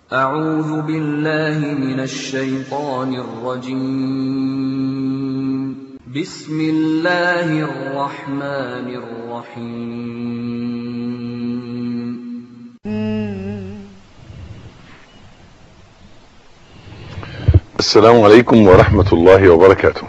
أعوذ بالله من الشيطان الرجيم بسم الله الرحمن الرحيم السلام عليكم ورحمة الله وبركاته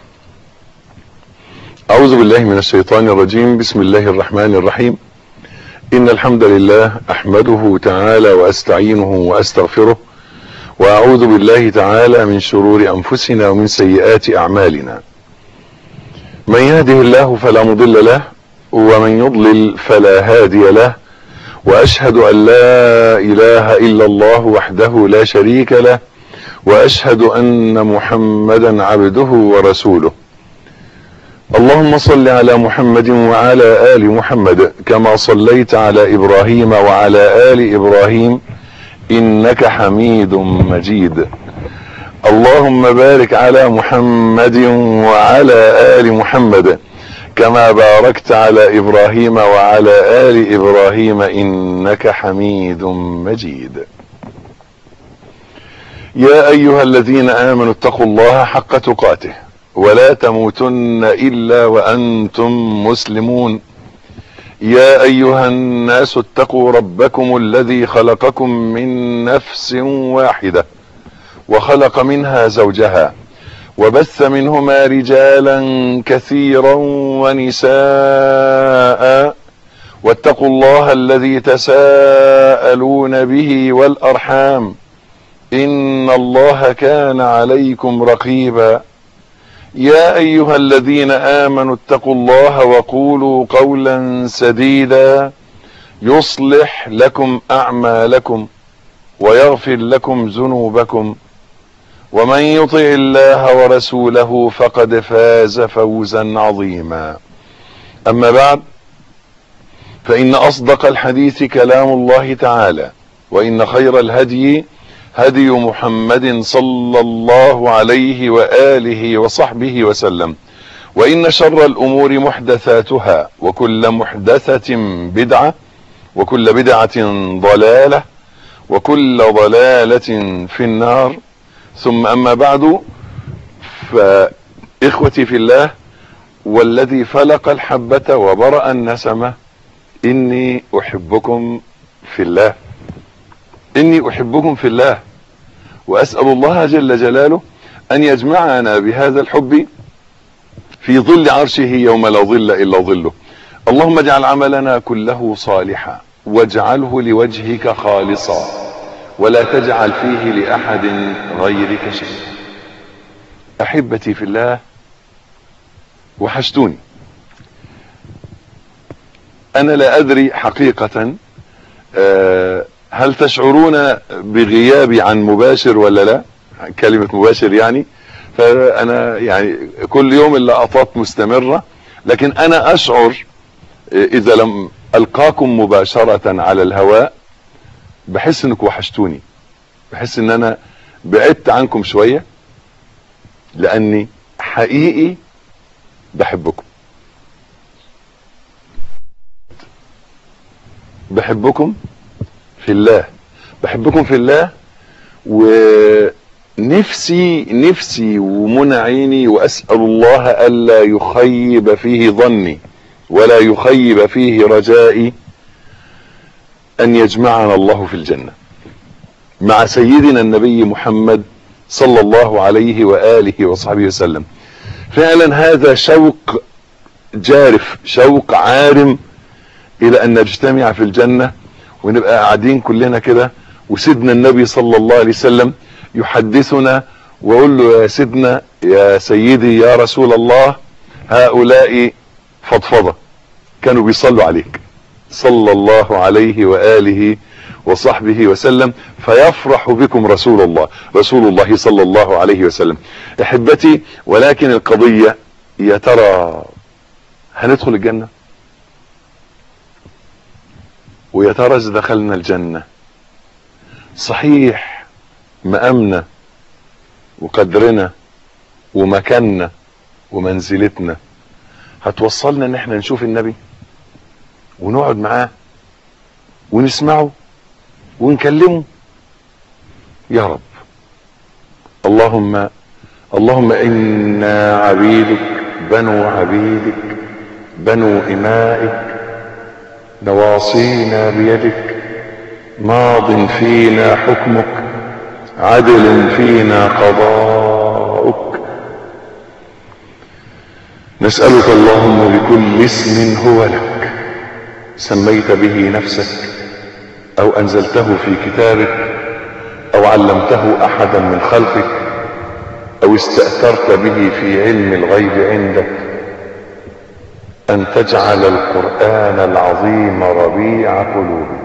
أعوذ بالله من الشيطان الرجيم بسم الله الرحمن الرحيم إن الحمد لله أحمده تعالى وأستعينه وأستغفره وأعوذ بالله تعالى من شرور أنفسنا ومن سيئات أعمالنا من يهده الله فلا مضل له ومن يضلل فلا هادي له وأشهد أن لا إله إلا الله وحده لا شريك له واشهد ان محمدا عبده ورسوله اللهم صل على محمد وعلى ال محمد كما صليت على ابراهيم وعلى ال ابراهيم انك حميد مجيد اللهم بارك على محمد وعلى ال محمد كما باركت على ابراهيم وعلى ال ابراهيم انك حميد مجيد يا ايها الذين امنوا اتقوا الله حق تقاته ولا تموتن الا وانتم مسلمون يا ايها الناس اتقوا ربكم الذي خلقكم من نفس واحده وخلق منها زوجها وبث منهما رجالا كثيرا ونساء واتقوا الله الذي تساءلون به والارحام ان الله كان عليكم رقيبا يا ايها الذين امنوا اتقوا الله وقولوا قولا سديدا يصلح لكم اعمالكم ويغفر لكم ذنوبكم ومن يطع الله ورسوله فقد فاز فوزا عظيما اما بعد فان اصدق الحديث كلام الله تعالى وان خير الهدي هدي محمد صلى الله عليه وآله وصحبه وسلم وإن شر الأمور محدثاتها وكل محدثة بدعة وكل بدعة ضلالة وكل ضلالة في النار ثم أما بعد فإخوتي في الله والذي فلق الحبة وبرأ النسمة إني أحبكم في الله إني أحبكم في الله وأسأل الله جل جلاله أن يجمعنا بهذا الحب في ظل عرشه يوم لا ظل إلا ظله اللهم اجعل عملنا كله صالحا واجعله لوجهك خالصا ولا تجعل فيه لأحد غيرك شيء أحبتي في الله وحشتوني أنا لا أدري حقيقة أه هل تشعرون بغيابي عن مباشر ولا لا كلمة مباشر يعني فانا يعني كل يوم اللقطات مستمرة لكن انا اشعر اذا لم القاكم مباشرة على الهواء بحس انك وحشتوني بحس ان انا بعدت عنكم شوية لاني حقيقي بحبكم بحبكم في الله بحبكم في الله ونفسي نفسي ومنى عيني واسال الله الا يخيب فيه ظني ولا يخيب فيه رجائي ان يجمعنا الله في الجنه مع سيدنا النبي محمد صلى الله عليه واله وصحبه وسلم فعلا هذا شوق جارف شوق عارم الى ان نجتمع في الجنه ونبقى قاعدين كلنا كده وسيدنا النبي صلى الله عليه وسلم يحدثنا ويقول له يا سيدنا يا سيدي يا رسول الله هؤلاء فضفضة كانوا بيصلوا عليك صلى الله عليه وآله وصحبه وسلم فيفرح بكم رسول الله رسول الله صلى الله عليه وسلم احبتي ولكن القضية يا ترى هندخل الجنة ويا ترى اذا دخلنا الجنة صحيح مقامنا وقدرنا ومكاننا ومنزلتنا هتوصلنا ان احنا نشوف النبي ونقعد معاه ونسمعه ونكلمه يا رب اللهم اللهم إنا عبيدك بنو عبيدك بنو إمائك نواصينا بيدك ماض فينا حكمك عدل فينا قضاؤك نسألك اللهم بكل اسم هو لك سميت به نفسك او انزلته في كتابك او علمته احدا من خلقك او استأثرت به في علم الغيب عندك ان تجعل القرآن العظيم ربيع قلوبنا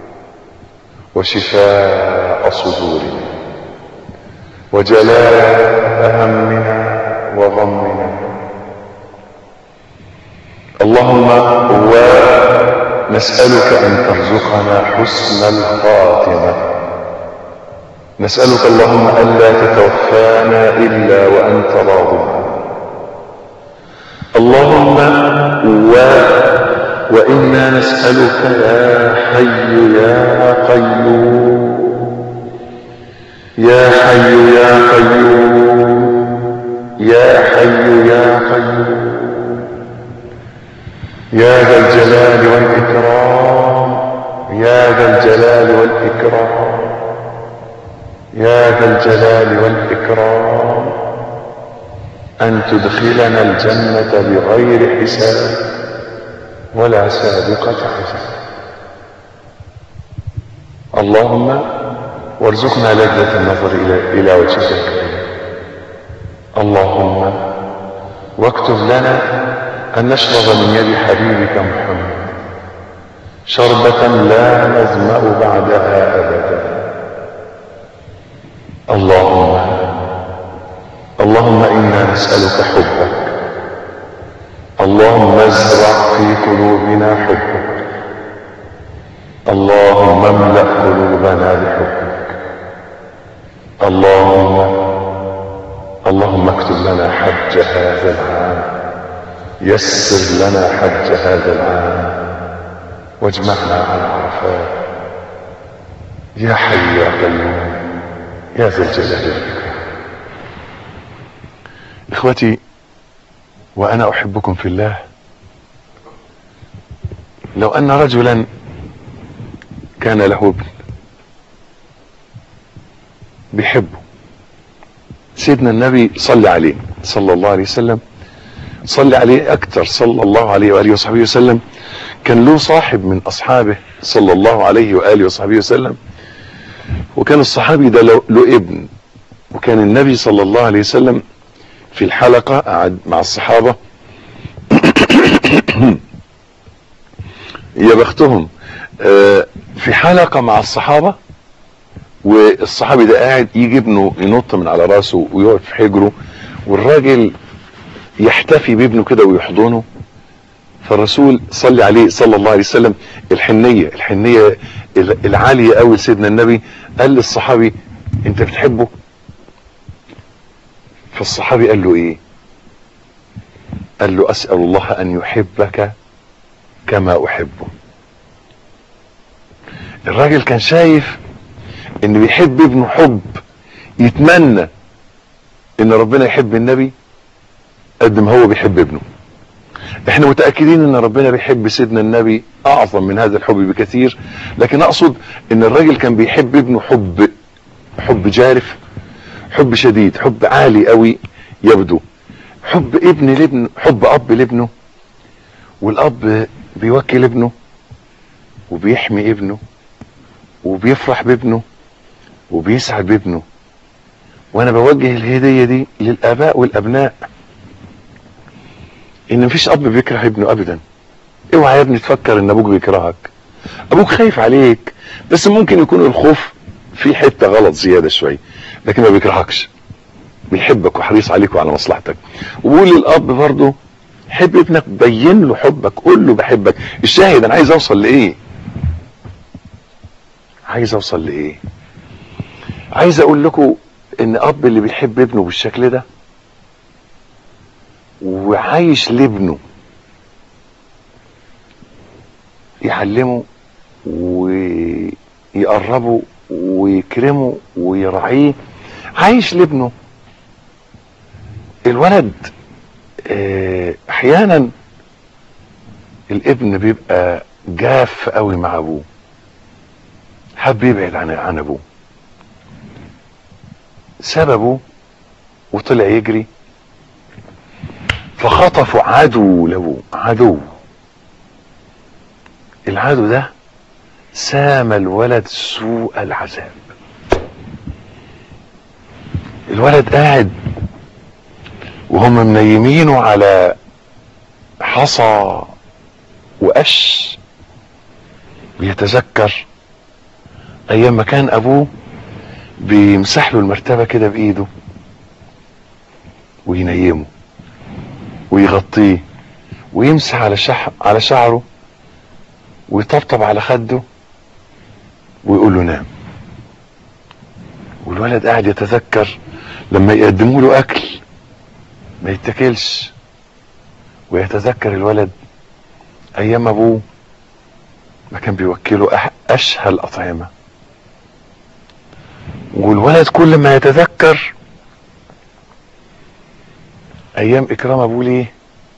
وشفاء صدورنا وجلاء همنا وغمنا اللهم ونسألك ان ترزقنا حسن الخاتمة نسألك اللهم ألا تتوفانا إلا وأنت راض عنا. اللهم و وإنا نسألك يا حي يا قيوم يا حي يا قيوم يا حي يا قيوم يا ذا الجلال والإكرام يا ذا الجلال والإكرام يا ذا الجلال والإكرام أن تدخلنا الجنة بغير حساب ولا سابقة حساب اللهم وارزقنا لذة النظر إلى إلى وجهك الكريم اللهم واكتب لنا أن نشرب من يد حبيبك محمد شربة لا نظمأ بعدها أبدا اللهم اللهم إنا نسألك حبك اللهم ازرع في قلوبنا حبك اللهم املأ قلوبنا بحبك اللهم اللهم اكتب لنا حج هذا العام يسر لنا حج هذا العام واجمعنا على عرفات يا حي يا قيوم يا ذا الجلال والإكرام إخوتي وأنا أحبكم في الله لو أن رجلا كان له ابن بيحبه سيدنا النبي صلى عليه صلى الله عليه وسلم صلى عليه أكثر صلى الله عليه وآله وصحبه وسلم كان له صاحب من أصحابه صلى الله عليه وآله وصحبه وسلم وكان الصحابي ده له, له ابن وكان النبي صلى الله عليه وسلم في الحلقة قعد مع الصحابة يا بختهم في حلقة مع الصحابة والصحابي ده قاعد يجي ابنه ينط من على راسه ويقعد في حجره والراجل يحتفي بابنه كده ويحضنه فالرسول صلى عليه صلى الله عليه وسلم الحنية الحنية العالية قوي لسيدنا النبي قال للصحابي انت بتحبه فالصحابي قال له ايه قال له اسأل الله ان يحبك كما احبه الراجل كان شايف ان بيحب ابنه حب يتمنى ان ربنا يحب النبي قد ما هو بيحب ابنه احنا متأكدين ان ربنا بيحب سيدنا النبي اعظم من هذا الحب بكثير لكن اقصد ان الراجل كان بيحب ابنه حب حب جارف حب شديد حب عالي قوي يبدو حب ابن لابن حب اب لابنه والاب بيوكل ابنه وبيحمي ابنه وبيفرح بابنه وبيسعد بابنه وانا بوجه الهدية دي للاباء والابناء ان مفيش اب بيكره ابنه ابدا اوعى يا ابني تفكر ان ابوك بيكرهك ابوك خايف عليك بس ممكن يكون الخوف في حتة غلط زيادة شوية لكن ما بيكرهكش بيحبك وحريص عليك وعلى مصلحتك وقول للاب برضه حب ابنك بين له حبك قول له بحبك الشاهد انا عايز اوصل لايه عايز اوصل لايه عايز اقول لكم ان اب اللي بيحب ابنه بالشكل ده وعايش لابنه يعلمه ويقربه ويكرمه ويراعيه عايش لابنه الولد آه، احيانا الابن بيبقى جاف قوي مع ابوه حب يبعد عن عن ابوه ساب ابوه وطلع يجري فخطفوا عدو لابوه عدو العدو ده سام الولد سوء العذاب الولد قاعد وهم منيمينه على حصى وقش بيتذكر ايام ما كان ابوه بيمسح له المرتبه كده بايده وينيمه ويغطيه ويمسح على شح على شعره ويطبطب على خده ويقول له نام والولد قاعد يتذكر لما يقدموا له اكل ما يتاكلش ويتذكر الولد ايام ابوه ما كان بيوكله أح- اشهى الاطعمه والولد كل ما يتذكر ايام اكرام ابوه ليه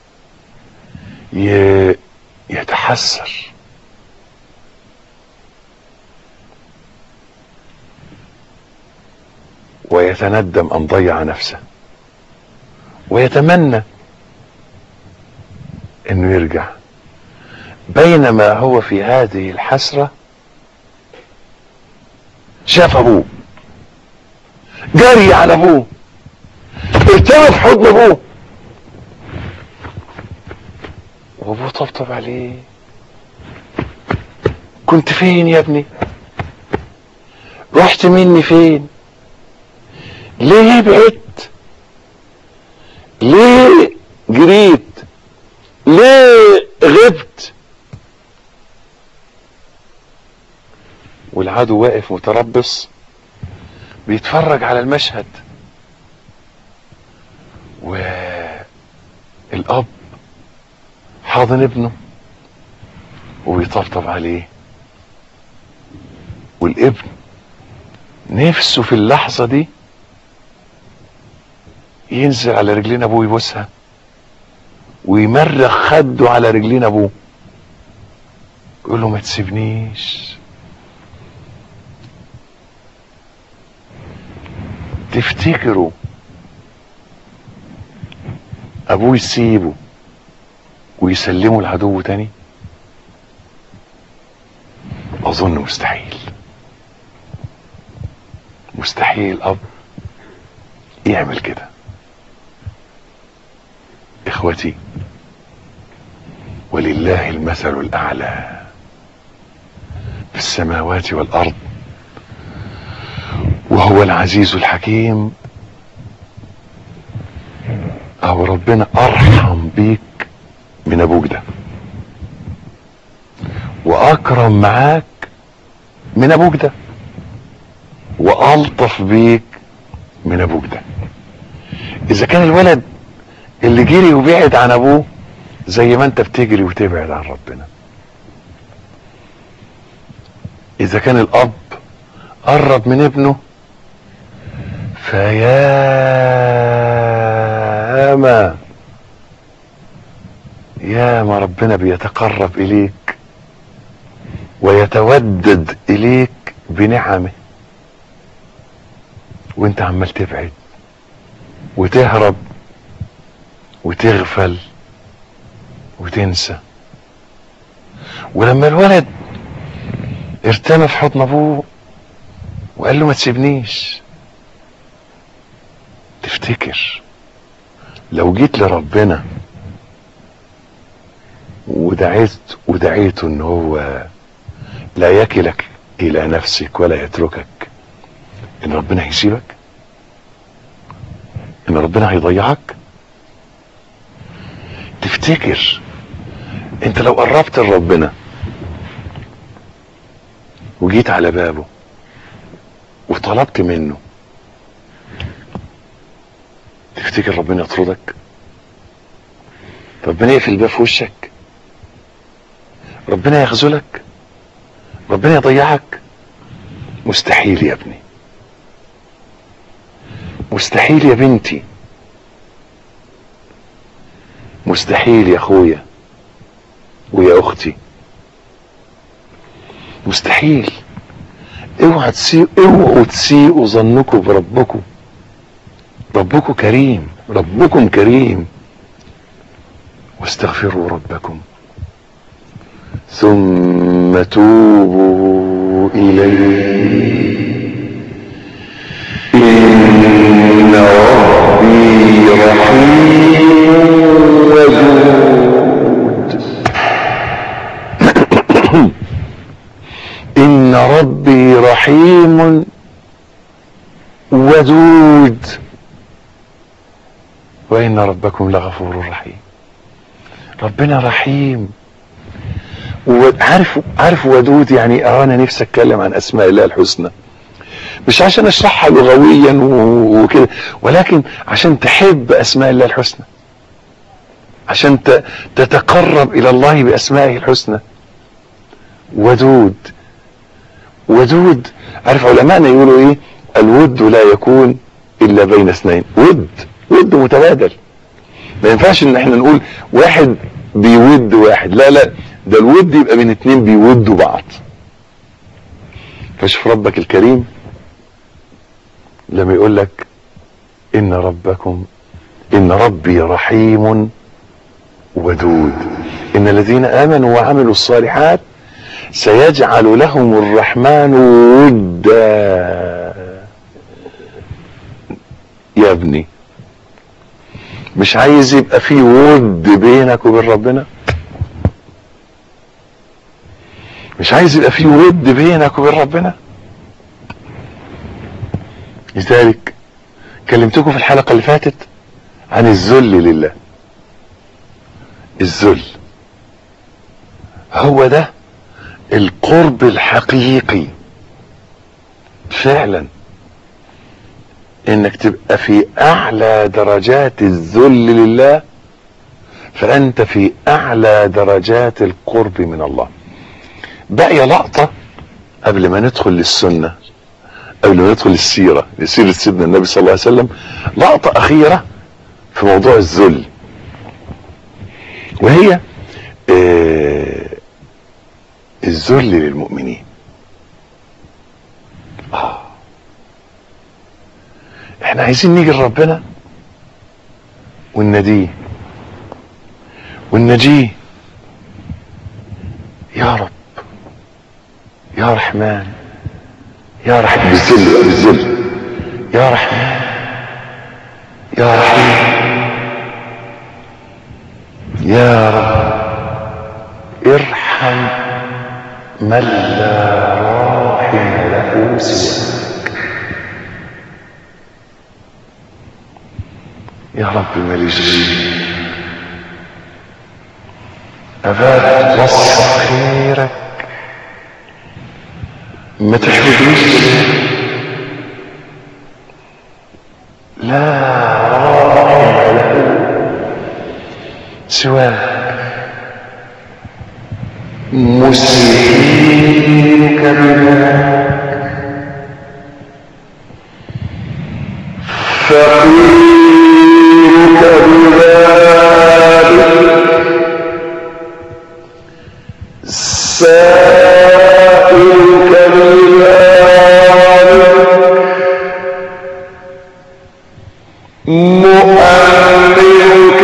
ي- يتحسر ويتندم ان ضيع نفسه ويتمنى انه يرجع بينما هو في هذه الحسرة شاف ابوه جري على ابوه ارتمى في حضن ابوه وابوه طبطب عليه كنت فين يا ابني رحت مني فين ليه بعدت ليه جريت ليه غبت والعدو واقف متربص بيتفرج على المشهد والاب حاضن ابنه وبيطبطب عليه والابن نفسه في اللحظة دي ينزل على رجلين ابوه يبوسها ويمرغ خده على رجلين ابوه يقول له ما تسيبنيش تفتكروا ابوه يسيبه ويسلمه العدو تاني اظن مستحيل مستحيل اب يعمل كده اخوتي ولله المثل الاعلى في السماوات والارض وهو العزيز الحكيم او ربنا ارحم بيك من ابوك ده واكرم معاك من ابوك ده والطف بيك من ابوك ده اذا كان الولد اللي جري وبعد عن ابوه زي ما انت بتجري وتبعد عن ربنا اذا كان الاب قرب من ابنه فياما ياما ربنا بيتقرب اليك ويتودد اليك بنعمه وانت عمال تبعد وتهرب وتغفل وتنسى ولما الولد ارتمى في حضن ابوه وقال له ما تسيبنيش تفتكر لو جيت لربنا ودعيت ودعيته ان هو لا يكلك الى نفسك ولا يتركك ان ربنا هيسيبك ان ربنا هيضيعك تفتكر انت لو قربت لربنا وجيت على بابه وطلبت منه تفتكر ربنا يطردك ربنا يقفل الباب في وشك ربنا يخذلك ربنا يضيعك مستحيل يا ابني مستحيل يا بنتي مستحيل يا اخويا ويا اختي مستحيل اوعى تسيء اوعوا تسيئوا ظنكم بربكم ربكم كريم ربكم كريم واستغفروا ربكم ثم توبوا اليه ان ربي رحيم ودود ان ربي رحيم ودود وان ربكم لغفور رحيم ربنا رحيم وعارف عارف ودود يعني اه انا نفسي اتكلم عن اسماء الله الحسنى مش عشان اشرحها لغويا و- وكده ولكن عشان تحب اسماء الله الحسنى عشان ت- تتقرب الى الله باسمائه الحسنى ودود ودود عارف علماءنا يقولوا ايه الود لا يكون الا بين اثنين ود ود متبادل ما ينفعش ان احنا نقول واحد بيود واحد لا لا ده الود يبقى بين اتنين بيودوا بعض فشوف ربك الكريم لما يقول لك ان ربكم ان ربي رحيم ودود ان الذين امنوا وعملوا الصالحات سيجعل لهم الرحمن ودا يا ابني مش عايز يبقى في ود بينك وبين ربنا مش عايز يبقى في ود بينك وبين ربنا لذلك كلمتكم في الحلقة اللي فاتت عن الذل لله الذل هو ده القرب الحقيقي فعلا انك تبقى في اعلى درجات الذل لله فانت في اعلى درجات القرب من الله بقي لقطة قبل ما ندخل للسنة قبل ما ندخل للسيرة لسيرة سيدنا النبي صلى الله عليه وسلم لقطة أخيرة في موضوع الذل وهي آه الذل للمؤمنين آه. احنا عايزين نيجي لربنا ونناديه ونناجيه يا رب يا رحمن يا رحمن بالذل بقى بالذل يا رحمن يا رحيم يا رب ارحم من لا راحم له سواك يا رب ماليش أبات وصف خيرك ما تحوجنيش لا راحم له سواك مسيئك بذاك فقيرك بذلك سائلك بذلك مؤمنك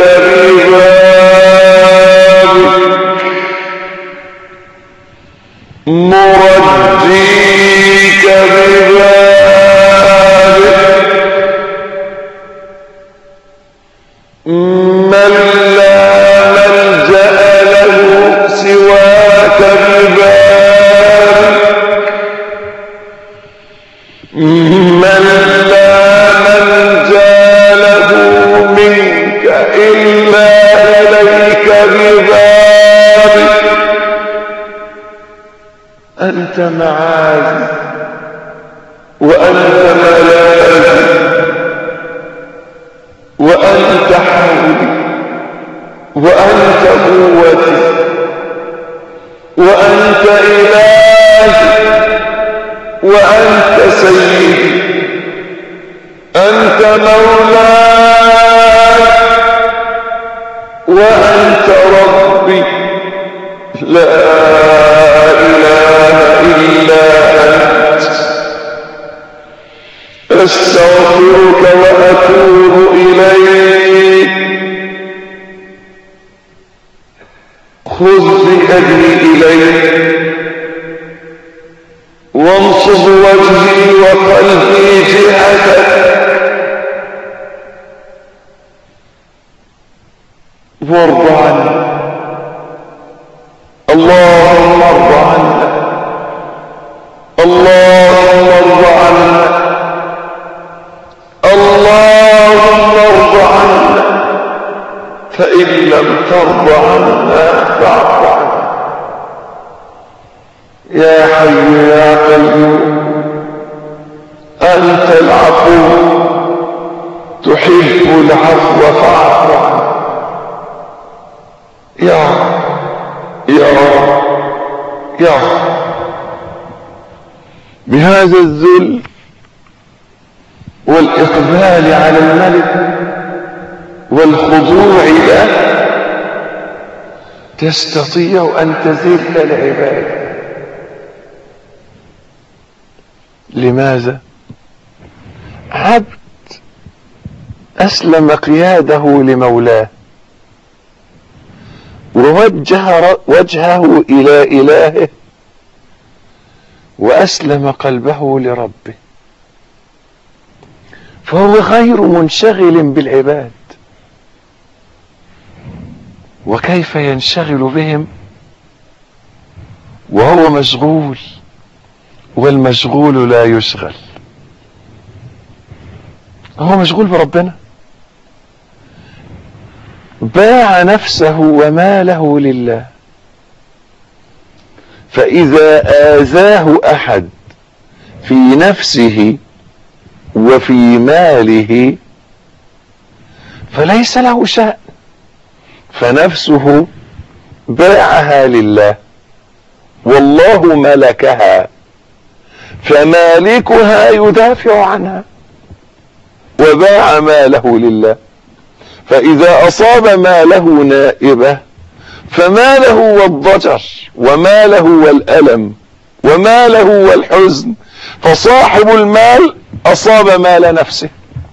بذلك مرجيك بذلك من لا ملجأ له سواك بذلك من لا ملجأ له منك إلا إليك بذلك أنت معاذ وأنت ملاذي وأنت حولي وأنت قوتي وأنت إلهي وأنت مولاي وأنت ربي لا إله إلا أنت أستغفرك وأتوب إليك خذ بيدي إليك وانصب وجهي وقلبي جهتك وارض عني اللهم ارض عنا اللهم ارض عنا اللهم ارض عنا فإن لم ترض عنا فاعف عنا يا حي يا قيوم أنت العفو تحب العفو فاعف عنا يا رب يا رب يا رب بهذا الذل والإقبال على الملك والخضوع له تستطيع أن تذل العباد لماذا عبد أسلم قياده لمولاه ووجه وجهه إلى إلهه وأسلم قلبه لربه فهو غير منشغل بالعباد وكيف ينشغل بهم وهو مشغول والمشغول لا يشغل هو مشغول بربنا باع نفسه وماله لله فإذا آذاه أحد في نفسه وفي ماله فليس له شأن فنفسه باعها لله والله ملكها فمالكها يدافع عنها وباع ماله لله فإذا أصاب ماله نائبة فماله والضجر وماله والألم وماله والحزن فصاحب المال أصاب مال نفسه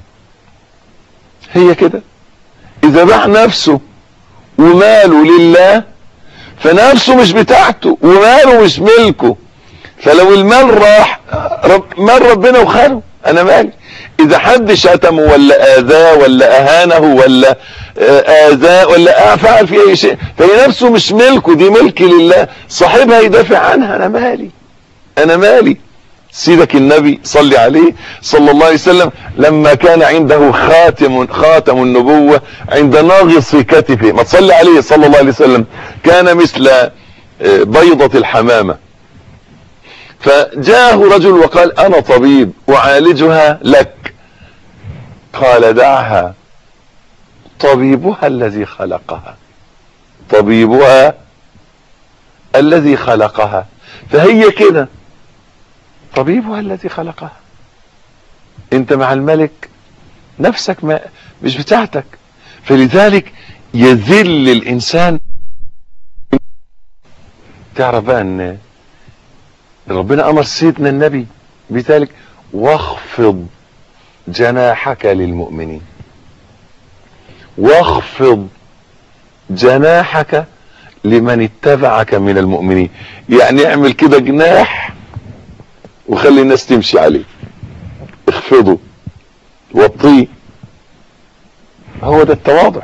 هي كده إذا باع نفسه وماله لله فنفسه مش بتاعته وماله مش ملكه فلو المال راح رب مال ربنا وخاله انا مالي اذا حد شتمه ولا اذاه ولا اهانه ولا اذاه ولا فعل في اي شيء فهي نفسه مش ملكه دي ملك لله صاحبها يدافع عنها انا مالي انا مالي سيدك النبي صلي عليه صلى الله عليه وسلم لما كان عنده خاتم خاتم النبوة عند ناغص في كتفه ما تصلي عليه صلى الله عليه وسلم كان مثل بيضة الحمامة فجاءه رجل وقال انا طبيب اعالجها لك قال دعها طبيبها الذي خلقها طبيبها الذي خلقها فهي كده طبيبها الذي خلقها انت مع الملك نفسك ما مش بتاعتك فلذلك يذل الانسان تعرف بقى ان ربنا امر سيدنا النبي بذلك واخفض جناحك للمؤمنين واخفض جناحك لمن اتبعك من المؤمنين يعني اعمل كده جناح وخلي الناس تمشي عليه اخفضه وطيه هو ده التواضع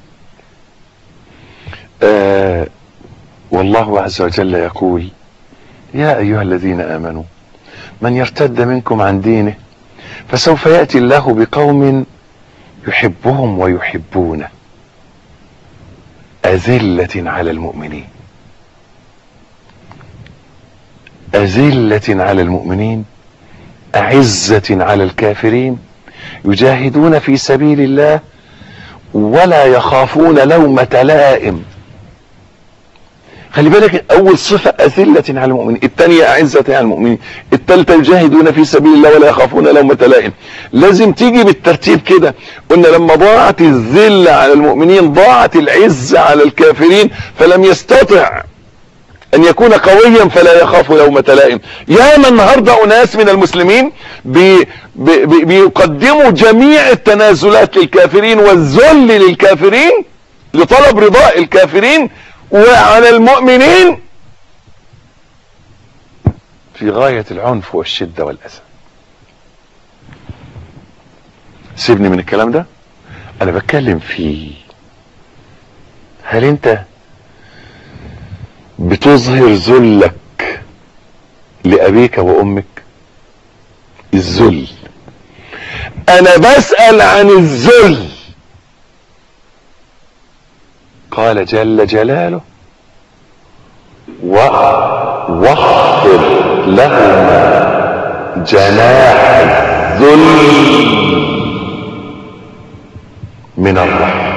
آه والله عز وجل يقول يا ايها الذين امنوا من يرتد منكم عن دينه فسوف ياتي الله بقوم يحبهم ويحبونه اذله على المؤمنين أذلة على المؤمنين أعزة على الكافرين يجاهدون في سبيل الله ولا يخافون لومة لائم خلي بالك أول صفة أذلة على المؤمنين الثانية أعزة على المؤمنين الثالثة يجاهدون في سبيل الله ولا يخافون لومة لائم لازم تيجي بالترتيب كده قلنا لما ضاعت الذلة على المؤمنين ضاعت العزة على الكافرين فلم يستطع ان يكون قويا فلا يخاف لومة لائم يا من النهارده اناس من المسلمين بي بي بي بيقدموا جميع التنازلات للكافرين والذل للكافرين لطلب رضاء الكافرين وعلى المؤمنين في غاية العنف والشدة والأذى سيبني من الكلام ده انا بتكلم في هل انت بتظهر ذلك لأبيك وأمك الذل أنا بسأل عن الذل قال جل جلاله واخفض لهما جناح الذل من الرحمة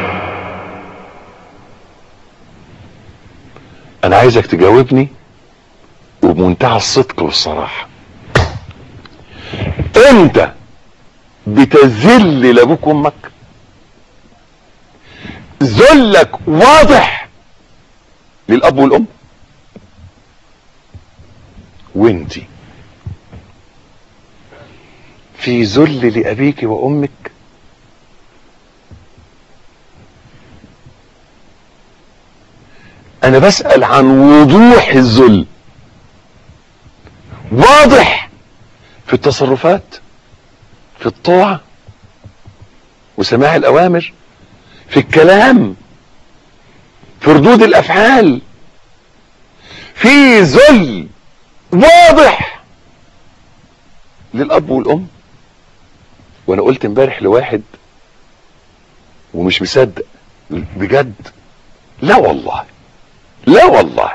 انا عايزك تجاوبني وبمنتهى الصدق والصراحة انت بتذل لابوك وامك ذلك واضح للاب والام وانتي في ذل لابيك وامك انا بسأل عن وضوح الذل واضح في التصرفات في الطاعة وسماع الاوامر في الكلام في ردود الافعال في ذل واضح للاب والام وانا قلت امبارح لواحد ومش مصدق بجد لا والله لا والله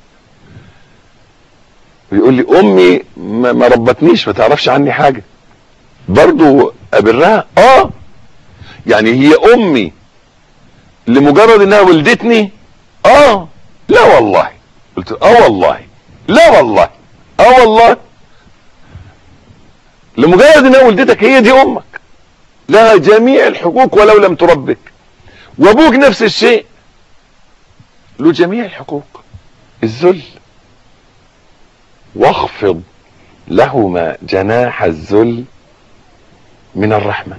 بيقول لي امي ما ما ربتنيش ما تعرفش عني حاجه برضو ابرها اه يعني هي امي لمجرد انها ولدتني اه لا والله قلت اه والله لا والله اه والله لمجرد انها ولدتك هي دي امك لها جميع الحقوق ولو لم تربك وابوك نفس الشيء له جميع الحقوق الذل واخفض لهما جناح الذل من الرحمة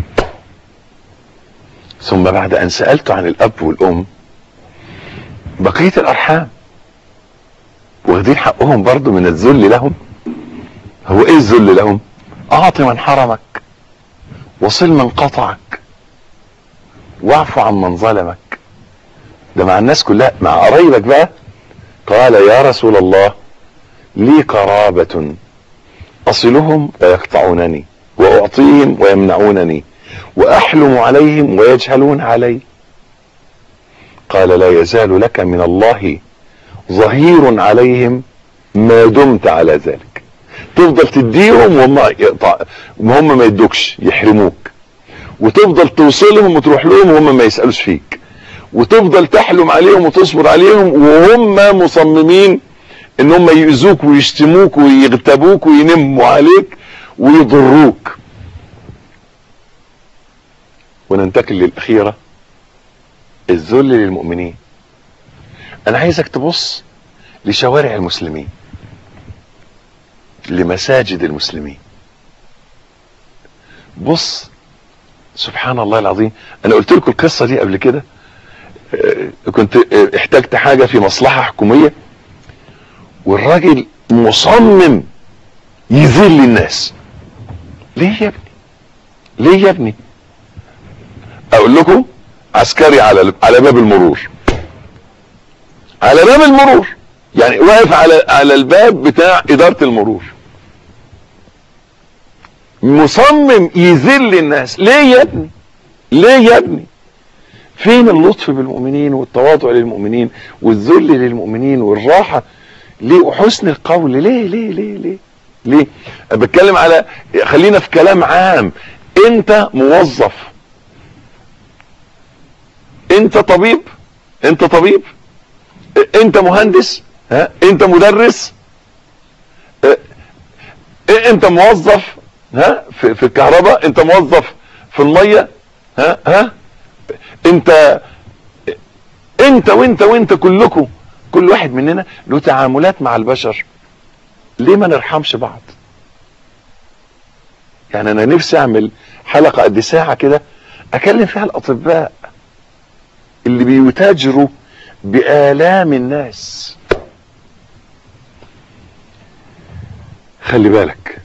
ثم بعد ان سألت عن الاب والام بقية الارحام واخدين حقهم برضو من الذل لهم هو ايه الذل لهم اعط من حرمك وصل من قطعك واعف عن من ظلمك ده مع الناس كلها مع قرايبك بقى قال يا رسول الله لي قرابة أصلهم ويقطعونني وأعطيهم ويمنعونني وأحلم عليهم ويجهلون علي قال لا يزال لك من الله ظهير عليهم ما دمت على ذلك تفضل تديهم وهم يقطع وهم ما يدوكش يحرموك وتفضل توصلهم وتروح لهم وهم ما يسألوش فيك وتفضل تحلم عليهم وتصبر عليهم وهم مصممين ان هم يؤذوك ويشتموك ويغتابوك وينموا عليك ويضروك وننتقل للأخيرة الذل للمؤمنين انا عايزك تبص لشوارع المسلمين لمساجد المسلمين بص سبحان الله العظيم انا قلت لكم القصة دي قبل كده كنت احتجت حاجة في مصلحة حكومية والراجل مصمم يذل الناس ليه يا ابني ليه يا ابني اقول لكم عسكري على على باب المرور على باب المرور يعني واقف على على الباب بتاع ادارة المرور مصمم يذل الناس ليه يا ابني ليه يا ابني فين اللطف بالمؤمنين والتواضع للمؤمنين والذل للمؤمنين والراحة ليه وحسن القول ليه ليه ليه ليه ليه أنا بتكلم على خلينا في كلام عام انت موظف انت طبيب انت طبيب انت مهندس ها انت مدرس إيه انت موظف ها في, في الكهرباء انت موظف في الميه ها ها انت انت وانت وانت كلكم كل واحد مننا له تعاملات مع البشر ليه ما نرحمش بعض يعني انا نفسي اعمل حلقة قد ساعة كده اكلم فيها الاطباء اللي بيتاجروا بآلام الناس خلي بالك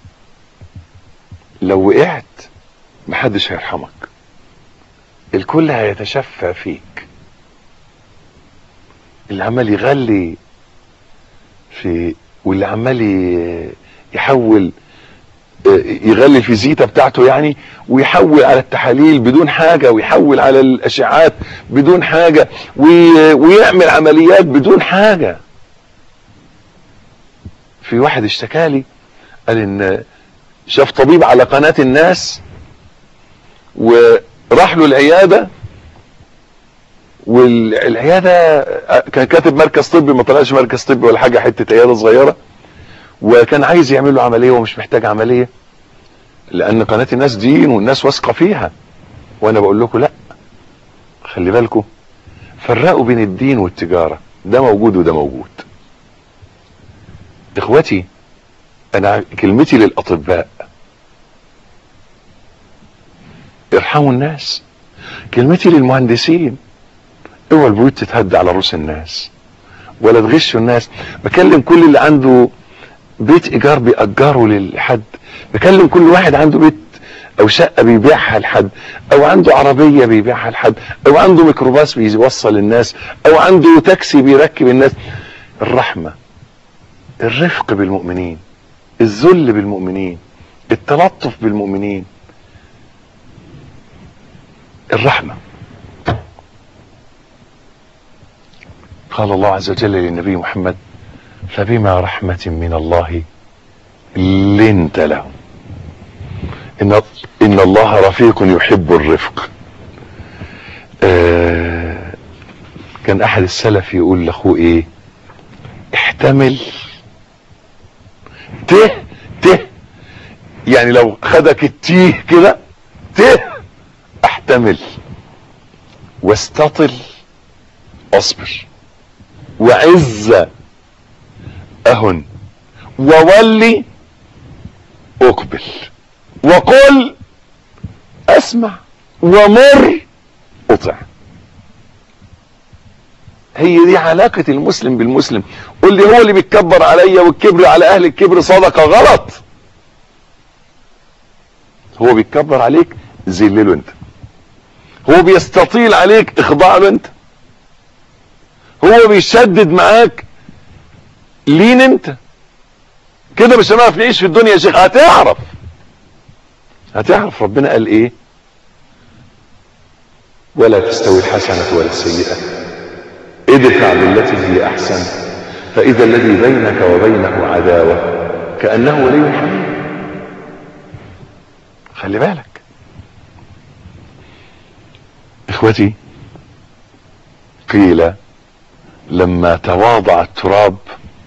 لو وقعت محدش هيرحمك الكل هيتشفى فيك اللي عمال يغلي في واللي عمال ي- يحول يغلي الفيزيتا بتاعته يعني ويحول على التحاليل بدون حاجة ويحول على الأشعات بدون حاجة وي- ويعمل عمليات بدون حاجة في واحد اشتكالي قال ان شاف طبيب على قناة الناس وراح له العيادة والعيادة كان كاتب مركز طبي ما طلعش مركز طبي ولا حاجة حتة عيادة صغيرة وكان عايز يعمل له عملية ومش محتاج عملية لان قناة الناس دين والناس واثقة فيها وانا بقول لكم لا خلي بالكم فرقوا بين الدين والتجارة ده موجود وده موجود اخوتي انا كلمتي للاطباء ارحموا الناس كلمتي للمهندسين اوعى البيوت تتهد على رؤوس الناس ولا تغشوا الناس بكلم كل اللي عنده بيت ايجار بيأجره لحد بكلم كل واحد عنده بيت او شقة بيبيعها لحد او عنده عربية بيبيعها لحد او عنده ميكروباص بيوصل الناس او عنده تاكسي بيركب الناس الرحمة الرفق بالمؤمنين الذل بالمؤمنين التلطف بالمؤمنين الرحمة قال الله عز وجل للنبي محمد فبما رحمة من الله لنت لهم إن, إن الله رفيق يحب الرفق آه كان أحد السلف يقول لأخوه إيه احتمل ته ته يعني لو خدك التيه كده ته احتمل واستطل اصبر وعز اهن وولي اقبل وقل اسمع ومر اطع هي دي علاقة المسلم بالمسلم قول لي هو اللي بيتكبر عليا والكبر على اهل الكبر صدقة غلط هو بيتكبر عليك ذلله انت هو بيستطيل عليك اخضع له انت هو بيشدد معاك لين انت كده مش هنعرف نعيش في الدنيا يا شيخ هتعرف هتعرف ربنا قال ايه ولا تستوي الحسنة ولا السيئة ادفع بالتي هي احسن فاذا الذي بينك وبينه عداوة كأنه ولي حميم خلي بالك اخوتي قيل لما تواضع التراب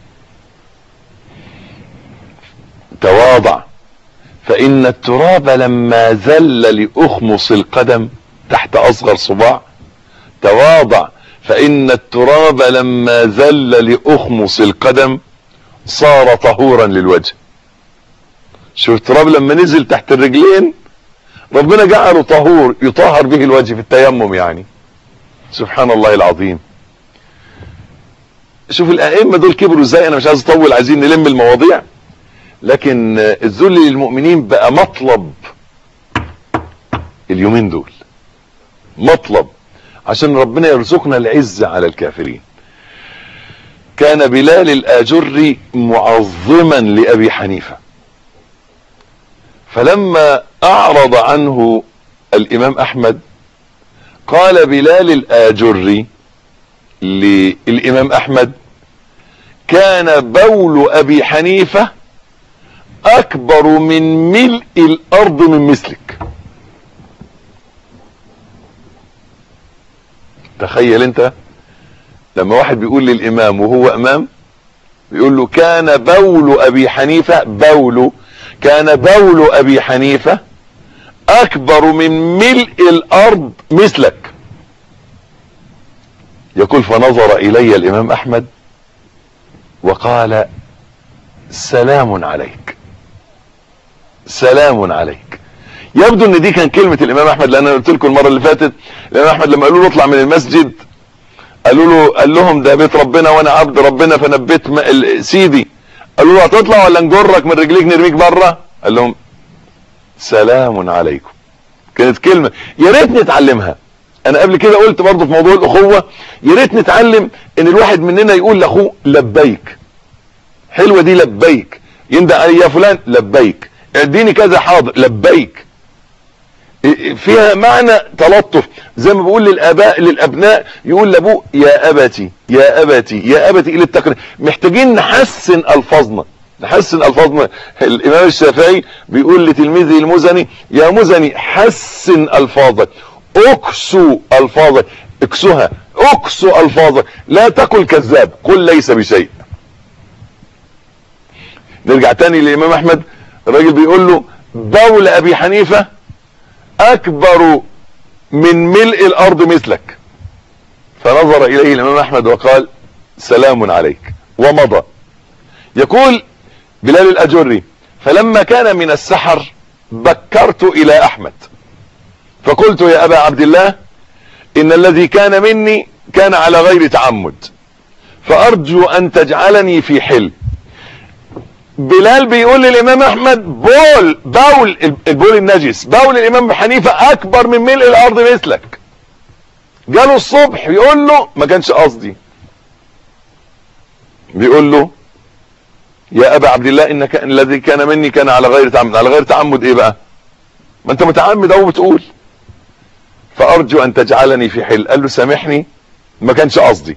تواضع فإن التراب لما ذل لأخمص القدم تحت أصغر صباع تواضع فإن التراب لما ذل لأخمص القدم صار طهورا للوجه شوف التراب لما نزل تحت الرجلين ربنا جعله طهور يطهر به الوجه في التيمم يعني سبحان الله العظيم شوف الائمه دول كبروا ازاي انا مش عايز اطول عايزين نلم المواضيع لكن الذل للمؤمنين بقى مطلب اليومين دول مطلب عشان ربنا يرزقنا العزة على الكافرين كان بلال الآجري معظما لأبي حنيفة فلما أعرض عنه الإمام أحمد قال بلال الآجري للإمام أحمد كان بول أبي حنيفة أكبر من ملء الأرض من مثلك تخيل انت لما واحد بيقول للإمام وهو أمام بيقول له كان بول ابي حنيفة بول كان بول ابي حنيفة اكبر من ملء الارض مثلك يقول فنظر الي الامام احمد وقال سلام عليك سلام عليك يبدو ان دي كان كلمة الامام احمد لان انا قلت لكم المرة اللي فاتت الامام احمد لما قالوا له اطلع من المسجد قالوا له قال لهم ده بيت ربنا وانا عبد ربنا فانا بيت سيدي قالوا له هتطلع ولا نجرك من رجليك نرميك بره قال لهم سلام عليكم كانت كلمة يا ريت نتعلمها انا قبل كده قلت برضه في موضوع الاخوة يا ريت نتعلم ان الواحد مننا يقول لاخوه لبيك حلوة دي لبيك يندى علي يا فلان لبيك اديني كذا حاضر لبيك فيها معنى تلطف زي ما بقول للاباء للابناء يقول لابوه يا ابتي يا ابتي يا ابتي الى التقرير محتاجين نحسن الفاظنا نحسن الفاظنا الامام الشافعي بيقول لتلميذه المزني يا مزني حسن الفاظك اكسو الفاظك اكسوها اكسو الفاظك لا تقل كذاب قل ليس بشيء نرجع تاني للامام احمد الراجل بيقول له بول ابي حنيفه اكبر من ملء الارض مثلك فنظر اليه الامام احمد وقال سلام عليك ومضى يقول بلال الاجري فلما كان من السحر بكرت الى احمد فقلت يا ابا عبد الله ان الذي كان مني كان على غير تعمد فارجو ان تجعلني في حل بلال بيقول للامام احمد بول بول البول النجس بول الامام حنيفة اكبر من ملء الارض مثلك جاله الصبح يقول له ما كانش قصدي بيقول له يا ابا عبد الله ان كان الذي كان مني كان على غير تعمد على غير تعمد ايه بقى ما انت متعمد اهو بتقول فارجو ان تجعلني في حل قال له سامحني ما كانش قصدي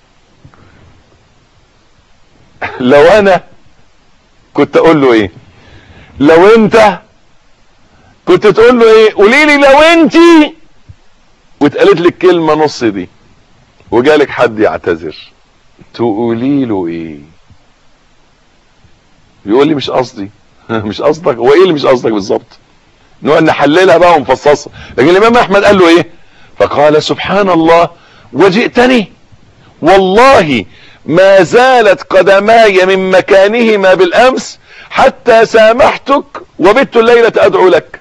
لو انا كنت اقول له ايه لو انت كنت تقول له ايه قولي لي لو انت واتقالت لك كلمه نص دي وجالك حد يعتذر تقولي له ايه يقول لي مش قصدي مش قصدك هو ايه اللي مش قصدك بالظبط نقعد نحللها بقى ونفصصها لكن الامام احمد قال له ايه فقال سبحان الله وجئتني والله ما زالت قدماي من مكانهما بالامس حتى سامحتك وبت الليلة ادعو لك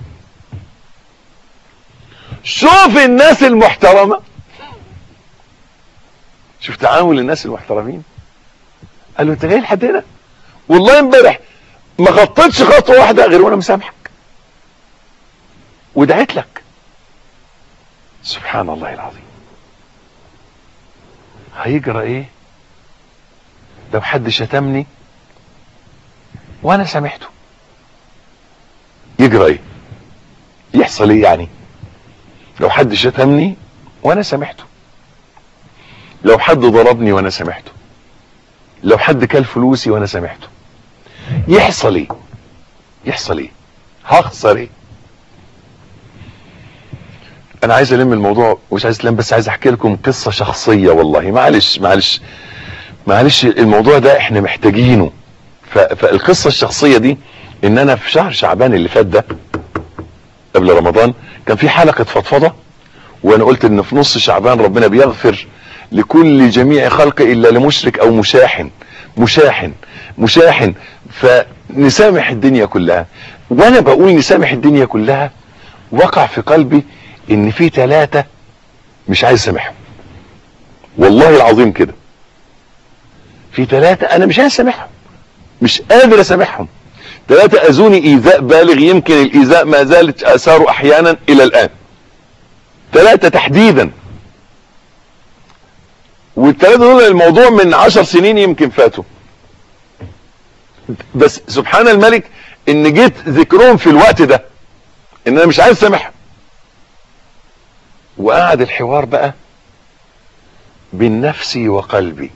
شوف الناس المحترمة شوف تعامل الناس المحترمين قال له انت جاي لحد هنا والله امبارح ما خطيتش خطوة واحدة غير وانا مسامحك ودعيت لك سبحان الله العظيم هيجرى ايه لو حد شتمني وانا سامحته يجرى ايه يحصل ايه يعني لو حد شتمني وانا سامحته لو حد ضربني وانا سامحته لو حد كل فلوسي وانا سامحته يحصل ايه يحصل ايه هخسر ايه انا عايز الم الموضوع مش عايز الم بس عايز احكي لكم قصة شخصية والله معلش معلش معلش الموضوع ده احنا محتاجينه فالقصة الشخصية دي ان انا في شهر شعبان اللي فات ده قبل رمضان كان في حلقة فضفضة وانا قلت ان في نص شعبان ربنا بيغفر لكل جميع خلقه الا لمشرك او مشاحن مشاحن مشاحن فنسامح الدنيا كلها وانا بقول نسامح الدنيا كلها وقع في قلبي ان في ثلاثة مش عايز اسامحهم والله العظيم كده في ثلاثة انا مش عايز اسامحهم مش قادر اسامحهم ثلاثة اذوني ايذاء بالغ يمكن الايذاء ما زالت اثاره احيانا الى الان ثلاثة تحديدا والثلاثة دول الموضوع من عشر سنين يمكن فاتوا بس سبحان الملك ان جيت ذكرهم في الوقت ده ان انا مش عايز اسامحهم وقعد الحوار بقى بين نفسي وقلبي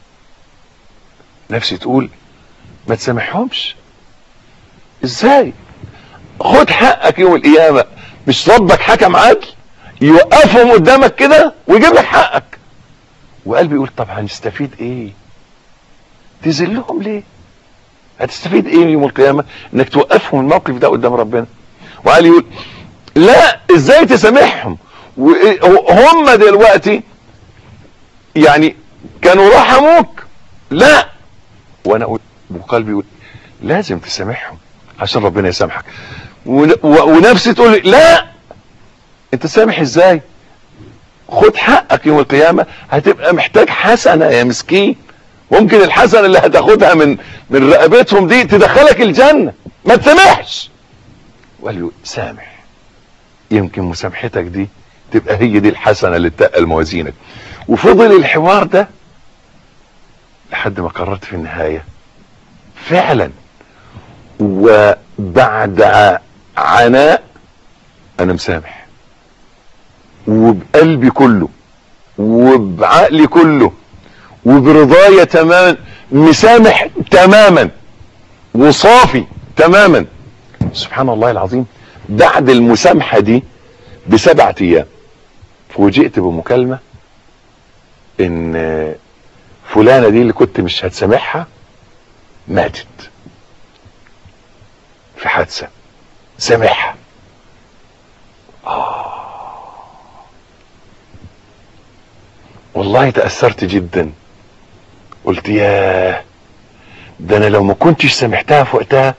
نفسي تقول ما تسامحهمش ازاي خد حقك يوم القيامة مش ربك حكم عدل يوقفهم قدامك كده ويجيب لك حقك وقلبي يقول طب هنستفيد ايه تذلهم ليه هتستفيد ايه يوم القيامة انك توقفهم الموقف ده قدام ربنا وقال يقول لا ازاي تسامحهم وهم دلوقتي يعني كانوا رحموك لا وانا اقول وقلبي يقول لازم تسامحهم عشان ربنا يسامحك ون- و- ونفسي تقول لي لا انت سامح ازاي خد حقك يوم القيامة هتبقى محتاج حسنة يا مسكين ممكن الحسنة اللي هتاخدها من من رقبتهم دي تدخلك الجنة ما تسامحش وقال له سامح يمكن مسامحتك دي تبقى هي دي الحسنة اللي تقل موازينك وفضل الحوار ده لحد ما قررت في النهاية فعلا وبعد ع- عناء انا مسامح وبقلبي كله وبعقلي كله وبرضايا تماما مسامح تماما وصافي تماما سبحان الله العظيم بعد المسامحة دي بسبعة ايام فوجئت بمكالمة ان فلانة دي اللي كنت مش هتسامحها ماتت في حادثة سامحها والله تأثرت جدا قلت ياه ده انا لو ما كنتش سامحتها في وقتها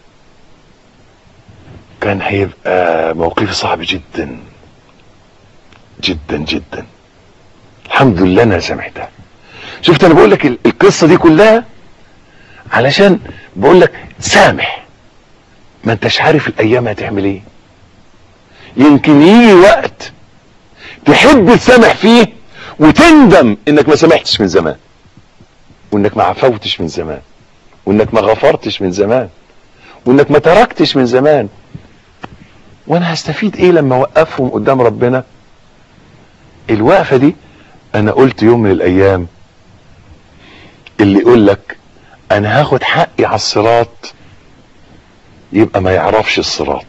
كان هيبقى موقفي صعب جدا جدا جدا الحمد لله انا سامحتها شفت انا بقول لك ال- القصه دي كلها علشان بقول لك سامح ما انتش عارف الايام هتعمل ايه يمكن يجي وقت تحب تسامح فيه وتندم انك ما سامحتش من زمان وانك ما عفوتش من زمان وانك ما غفرتش من زمان وانك ما تركتش من زمان وانا هستفيد ايه لما اوقفهم قدام ربنا الوقفه دي انا قلت يوم من الايام اللي يقول لك انا هاخد حقي على الصراط يبقى ما يعرفش الصراط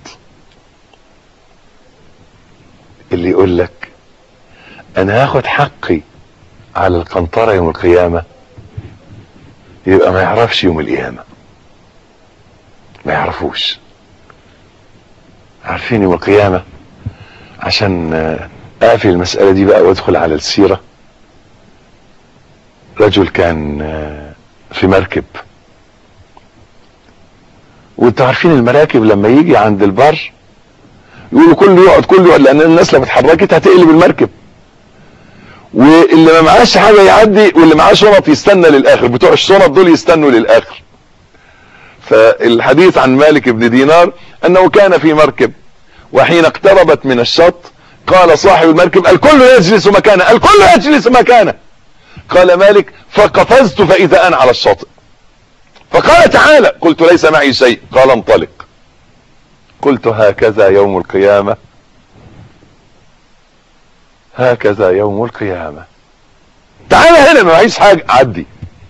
اللي يقول لك انا هاخد حقي على القنطرة يوم القيامة يبقى ما يعرفش يوم القيامة ما يعرفوش عارفين يوم القيامة عشان آه، اقفل المسألة دي بقى وادخل على السيرة رجل كان آه، في مركب وانتوا عارفين المراكب لما يجي عند البر يقولوا كله يقعد كله يقعد لان الناس لو اتحركت هتقلب المركب واللي ما معاش حاجه يعدي واللي معاه شنط يستنى للاخر بتوع الشنط دول يستنوا للاخر فالحديث عن مالك بن دينار انه كان في مركب وحين اقتربت من الشط قال صاحب المركب الكل يجلس مكانه الكل يجلس مكانه قال مالك فقفزت فاذا انا على الشاطئ فقال تعالى قلت ليس معي شيء قال انطلق قلت هكذا يوم القيامة هكذا يوم القيامة تعالى هنا ما معيش حاجة عدي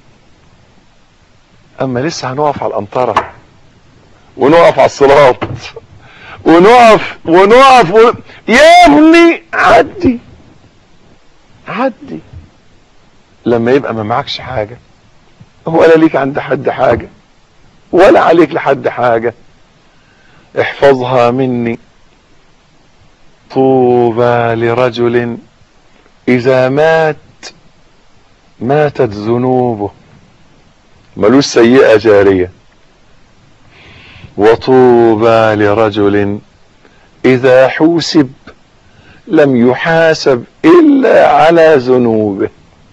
اما لسه هنقف على الامطرة ونقف على الصراط ونقف ونقف و... يا ابني عدي عدي لما يبقى ما معكش حاجة ولا ليك عند حد حاجة ولا عليك لحد حاجة احفظها مني طوبى لرجل اذا مات ماتت ذنوبه ملوش سيئة جارية وطوبى لرجل اذا حوسب لم يحاسب الا على ذنوبه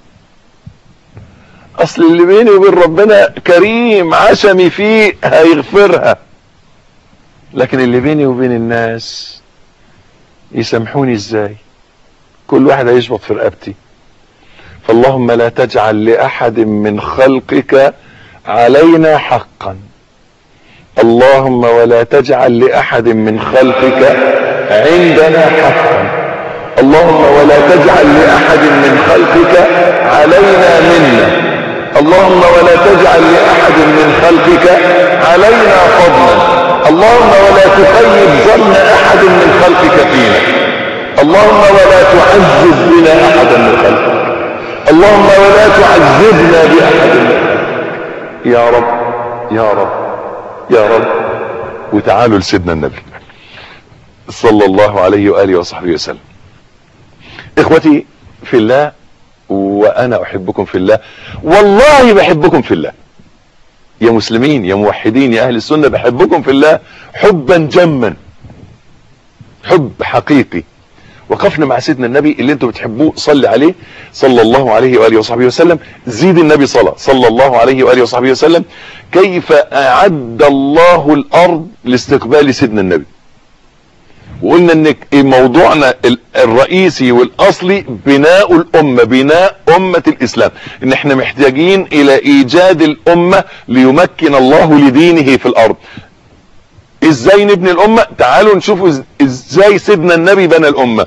اصل اللي بيني وبين ربنا كريم عشمي فيه هيغفرها لكن اللي بيني وبين الناس يسامحوني ازاي كل واحد هيشبط في رقبتي فاللهم لا تجعل لاحد من خلقك علينا حقا اللهم ولا تجعل لاحد من خلقك عندنا حقا اللهم ولا تجعل لاحد من خلقك علينا منا اللهم ولا تجعل لاحد من خلقك علينا فضلا اللهم ولا تخيب ظن احد من خلقك فينا اللهم ولا تعذب بنا احدا من خلقك اللهم ولا تعذبنا باحد من خلقك يا رب يا رب يا رب وتعالوا لسيدنا النبي صلى الله عليه وآله وصحبه وسلم اخوتي في الله وانا احبكم في الله والله بحبكم في الله يا مسلمين يا موحدين يا اهل السنة بحبكم في الله حبا جما حب حقيقي وقفنا مع سيدنا النبي اللي انتم بتحبوه صلي عليه صلى الله عليه وآله وصحبه وسلم زيد النبي صلى صلى الله عليه وآله وصحبه وسلم كيف أعد الله الأرض لاستقبال سيدنا النبي وقلنا ان موضوعنا الرئيسي والاصلي بناء الامة بناء امة الاسلام ان احنا محتاجين الى ايجاد الامة ليمكن الله لدينه في الارض ازاي نبني الامة تعالوا نشوف ازاي سيدنا النبي بنى الامة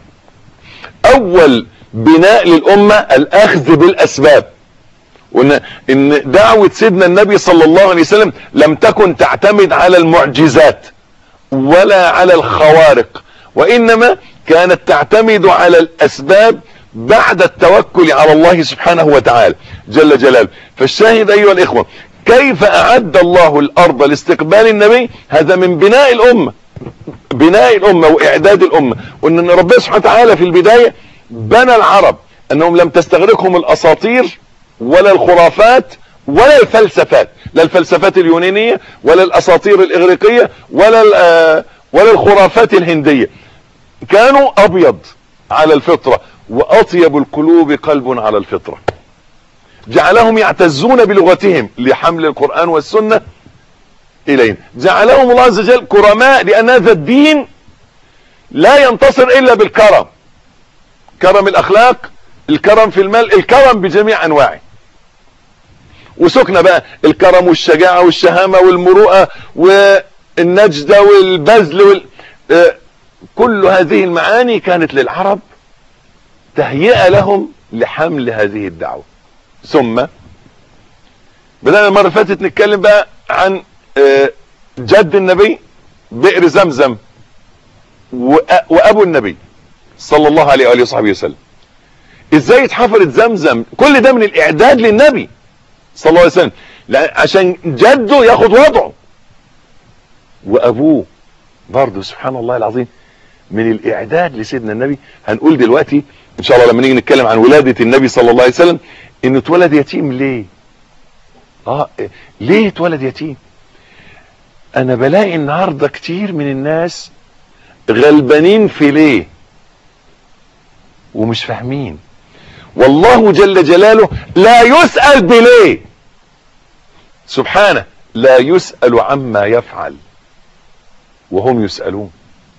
اول بناء للامة الاخذ بالاسباب وان ان دعوة سيدنا النبي صلى الله عليه وسلم لم تكن تعتمد على المعجزات ولا على الخوارق وانما كانت تعتمد على الاسباب بعد التوكل على الله سبحانه وتعالى جل جلاله فالشاهد ايها الاخوة كيف اعد الله الارض لاستقبال النبي هذا من بناء الامة بناء الامة واعداد الامة وان ربنا سبحانه وتعالى في البداية بنى العرب انهم لم تستغرقهم الاساطير ولا الخرافات ولا الفلسفات لا الفلسفات اليونانية ولا الاساطير الاغريقية ولا ولا الخرافات الهندية كانوا ابيض على الفطرة واطيب القلوب قلب على الفطرة جعلهم يعتزون بلغتهم لحمل القرآن والسنة اليهم جعلهم الله عز وجل كرماء لان هذا الدين لا ينتصر الا بالكرم كرم الاخلاق الكرم في المال الكرم بجميع انواعه وسكنا بقى الكرم والشجاعة والشهامة والمروءة والنجدة والبذل وال... آه كل هذه المعاني كانت للعرب تهيئة لهم لحمل هذه الدعوة ثم بدأنا المرة اللي فاتت نتكلم بقى عن آه جد النبي بئر زمزم وابو النبي صلى الله عليه وآله وصحبه وسلم ازاي اتحفرت زمزم كل ده من الاعداد للنبي صلى الله عليه وسلم عشان جده ياخد وضعه وابوه برضه سبحان الله العظيم من الاعداد لسيدنا النبي هنقول دلوقتي ان شاء الله لما نيجي نتكلم عن ولادة النبي صلى الله عليه وسلم انه اتولد يتيم ليه اه ليه اتولد يتيم انا بلاقي النهاردة كتير من الناس غلبانين في ليه ومش فاهمين والله جل جلاله لا يسأل بليه سبحانه لا يسأل عما يفعل وهم يسألون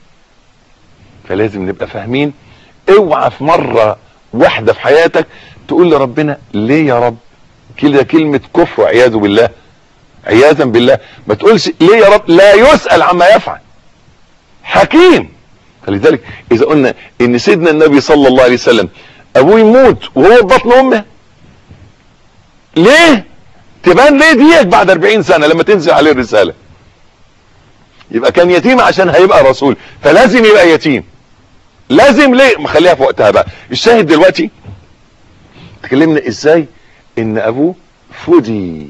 فلازم نبقى فاهمين اوعى في مرة واحدة في حياتك تقول لربنا ليه يا رب كده كلمة كفر عياذ بالله عياذا بالله ما تقولش ليه يا رب لا يسأل عما يفعل حكيم فلذلك اذا قلنا ان سيدنا النبي صلى الله عليه وسلم ابوه يموت وهو في بطن امه ليه تبان ليه ديك بعد 40 سنة لما تنزل عليه الرسالة يبقى كان يتيم عشان هيبقى رسول فلازم يبقى يتيم لازم ليه ما خليها في وقتها بقى الشاهد دلوقتي تكلمنا ازاي ان ابوه فدي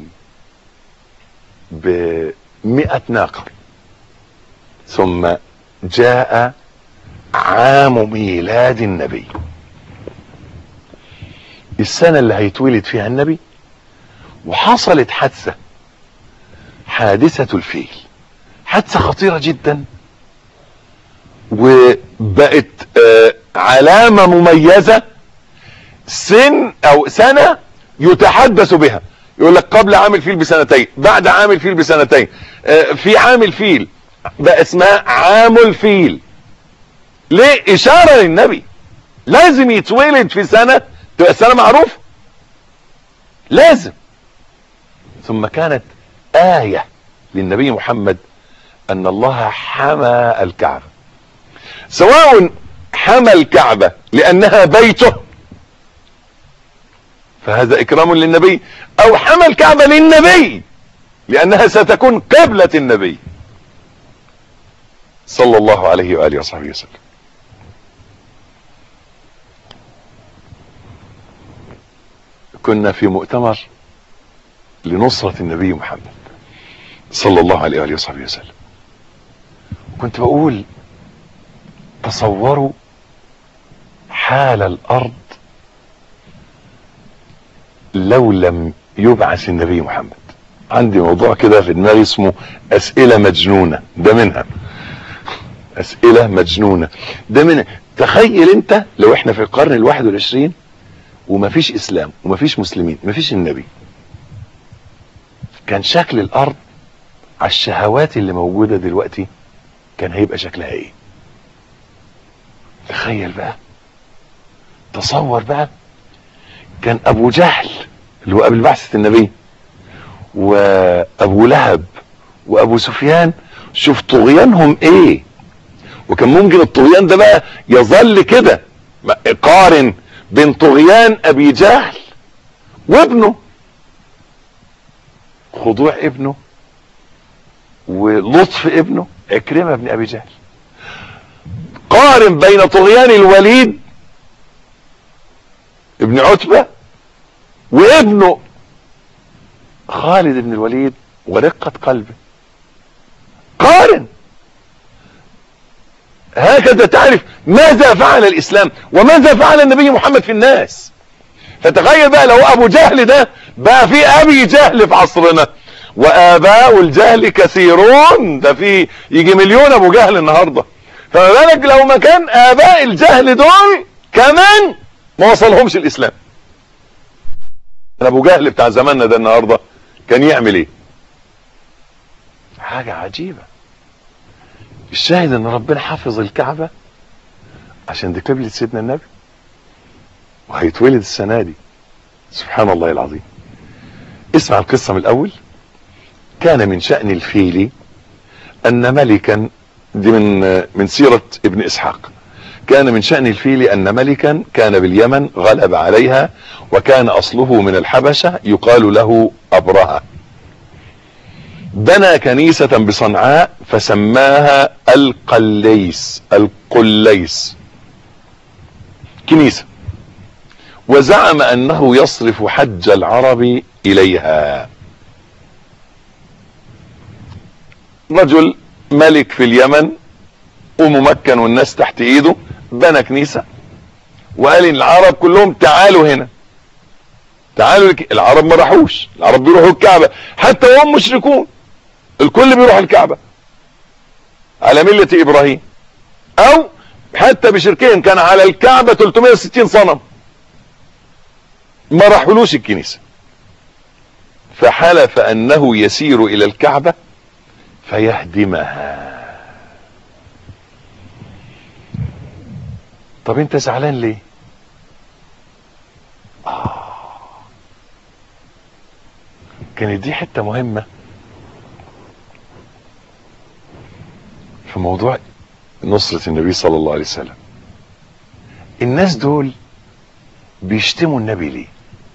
بمئة ناقة ثم جاء عام ميلاد النبي السنة اللي هيتولد فيها النبي وحصلت حادثة حادثة الفيل حادثة خطيرة جدا وبقت آه علامة مميزة سن او سنة يتحدث بها يقول لك قبل عام الفيل بسنتين بعد عام الفيل بسنتين آه في عام الفيل بقى اسمها عام الفيل ليه اشارة للنبي لازم يتولد في سنة تبقى السنة معروف لازم ثم كانت آية للنبي محمد أن الله حمى الكعبة سواء حمى الكعبة لأنها بيته فهذا إكرام للنبي أو حمى الكعبة للنبي لأنها ستكون قبلة النبي صلى الله عليه وآله وصحبه وسلم كنا في مؤتمر لنصرة النبي محمد صلى الله عليه وآله وصحبه وسلم كنت بقول تصوروا حال الأرض لو لم يبعث النبي محمد عندي موضوع كده في دماغي اسمه أسئلة مجنونة ده منها أسئلة مجنونة ده منها تخيل انت لو احنا في القرن الواحد والعشرين ومفيش اسلام ومفيش مسلمين مفيش النبي كان شكل الارض على الشهوات اللي موجودة دلوقتي كان هيبقى شكلها ايه تخيل بقى تصور بقى كان ابو جهل اللي هو قبل بعثة النبي وابو لهب وابو سفيان شوف طغيانهم ايه وكان ممكن الطغيان ده بقى يظل كده قارن بين طغيان ابي جهل وابنه خضوع ابنه ولطف ابنه عكرمه بن ابي جهل قارن بين طغيان الوليد ابن عتبه وابنه خالد بن الوليد ورقه قلبه قارن هكذا تعرف ماذا فعل الاسلام وماذا فعل النبي محمد في الناس فتخيل بقى لو ابو جهل ده بقى في ابي جهل في عصرنا واباء الجهل كثيرون ده في يجي مليون ابو جهل النهارده فما بالك لو ما كان اباء الجهل دول كمان ما وصلهمش الاسلام ابو جهل بتاع زماننا ده النهارده كان يعمل ايه حاجه عجيبه الشاهد ان ربنا حافظ الكعبة عشان دي قبلة سيدنا النبي وهيتولد السنة دي سبحان الله العظيم اسمع القصة من الاول كان من شأن الفيل ان ملكا دي من من سيرة ابن اسحاق كان من شأن الفيل ان ملكا كان باليمن غلب عليها وكان اصله من الحبشة يقال له ابرهة بنى كنيسة بصنعاء فسماها القليس القليس كنيسة وزعم انه يصرف حج العرب اليها رجل ملك في اليمن وممكن والناس تحت ايده بنى كنيسة وقال ان العرب كلهم تعالوا هنا تعالوا لك العرب ما راحوش العرب بيروحوا الكعبة حتى وهم مشركون الكل بيروح الكعبة على ملة ابراهيم او حتى بشركهم كان على الكعبة 360 صنم ما راحولوش الكنيسة فحلف انه يسير الى الكعبة فيهدمها طب انت زعلان ليه آه. كانت دي حتة مهمة في موضوع نصرة النبي صلى الله عليه وسلم الناس دول بيشتموا النبي ليه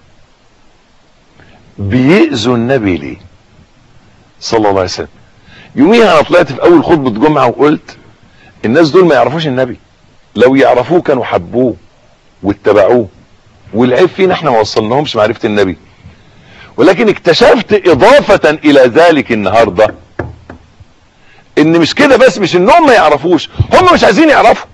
بيأذوا النبي ليه صلى الله عليه وسلم يوميها انا طلعت في اول خطبة جمعة وقلت الناس دول ما يعرفوش النبي لو يعرفوه كانوا حبوه واتبعوه والعيب فينا احنا ما وصلناهمش معرفة النبي ولكن اكتشفت اضافة الى ذلك النهاردة ان مش كده بس مش انهم ما يعرفوش هم مش عايزين يعرفوا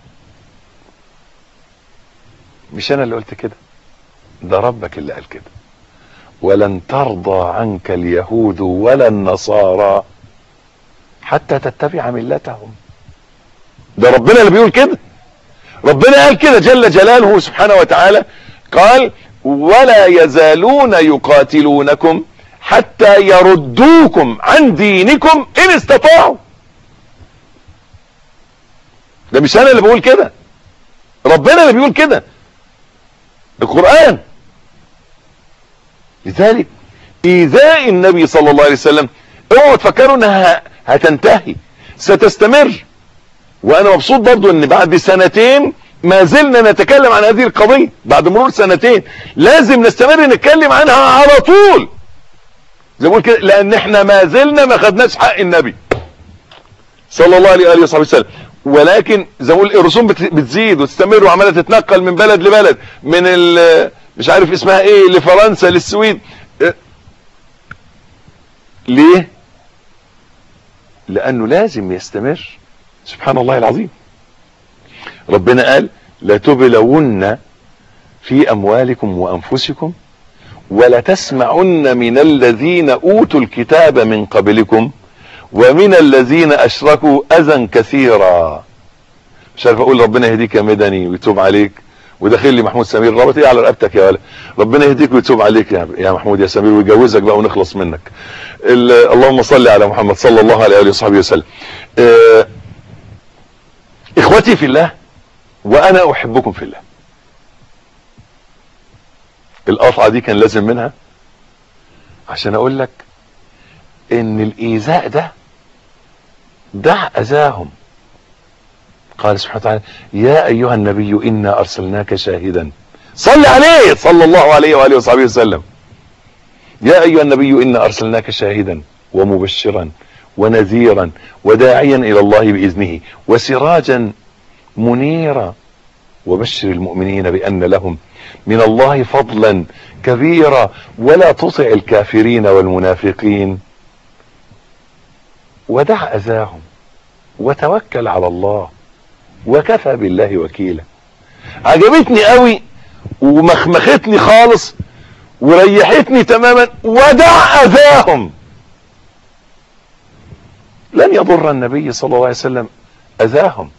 مش انا اللي قلت كده ده ربك اللي قال كده ولن ترضى عنك اليهود ولا النصارى حتى تتبع ملتهم ده ربنا اللي بيقول كده ربنا قال كده جل جلاله سبحانه وتعالى قال ولا يزالون يقاتلونكم حتى يردوكم عن دينكم ان استطاعوا ده مش انا اللي بقول كده ربنا اللي بيقول كده القرآن لذلك ايذاء النبي صلى الله عليه وسلم اوعوا تفكروا انها هتنتهي ستستمر وانا مبسوط برضو ان بعد سنتين ما زلنا نتكلم عن هذه القضية بعد مرور سنتين لازم نستمر نتكلم عنها على طول زي ما بقول كده لان احنا ما زلنا ما خدناش حق النبي صلى الله عليه واله وصحبه وسلم ولكن زي ما بقول الرسوم بتزيد وتستمر وعماله تتنقل من بلد لبلد من مش عارف اسمها ايه لفرنسا للسويد ليه لانه لازم يستمر سبحان الله العظيم ربنا قال لتبلون في اموالكم وانفسكم ولتسمعن من الذين اوتوا الكتاب من قبلكم ومن الذين اشركوا اذى كثيرا مش عارف اقول ربنا يهديك يا مدني ويتوب عليك وداخل لي محمود سمير رابط ايه على رقبتك يا ولد ربنا يهديك ويتوب عليك يا يا محمود يا سمير ويجوزك بقى ونخلص منك ال- اللهم صل على محمد صلى الله عليه واله وصحبه وسلم آه، اخوتي في الله وانا احبكم في الله القطعه دي كان لازم منها عشان اقول لك ان الايذاء ده دع اذاهم قال سبحانه وتعالى يا ايها النبي انا ارسلناك شاهدا صل عليه صلى الله عليه واله وصحبه وسلم يا ايها النبي انا ارسلناك شاهدا ومبشرا ونذيرا وداعيا الى الله باذنه وسراجا منيرا وبشر المؤمنين بان لهم من الله فضلا كبيرا ولا تطع الكافرين والمنافقين ودع اذاهم وتوكل على الله وكفى بالله وكيلا عجبتني قوي ومخمختني خالص وريحتني تماما ودع اذاهم لن يضر النبي صلى الله عليه وسلم اذاهم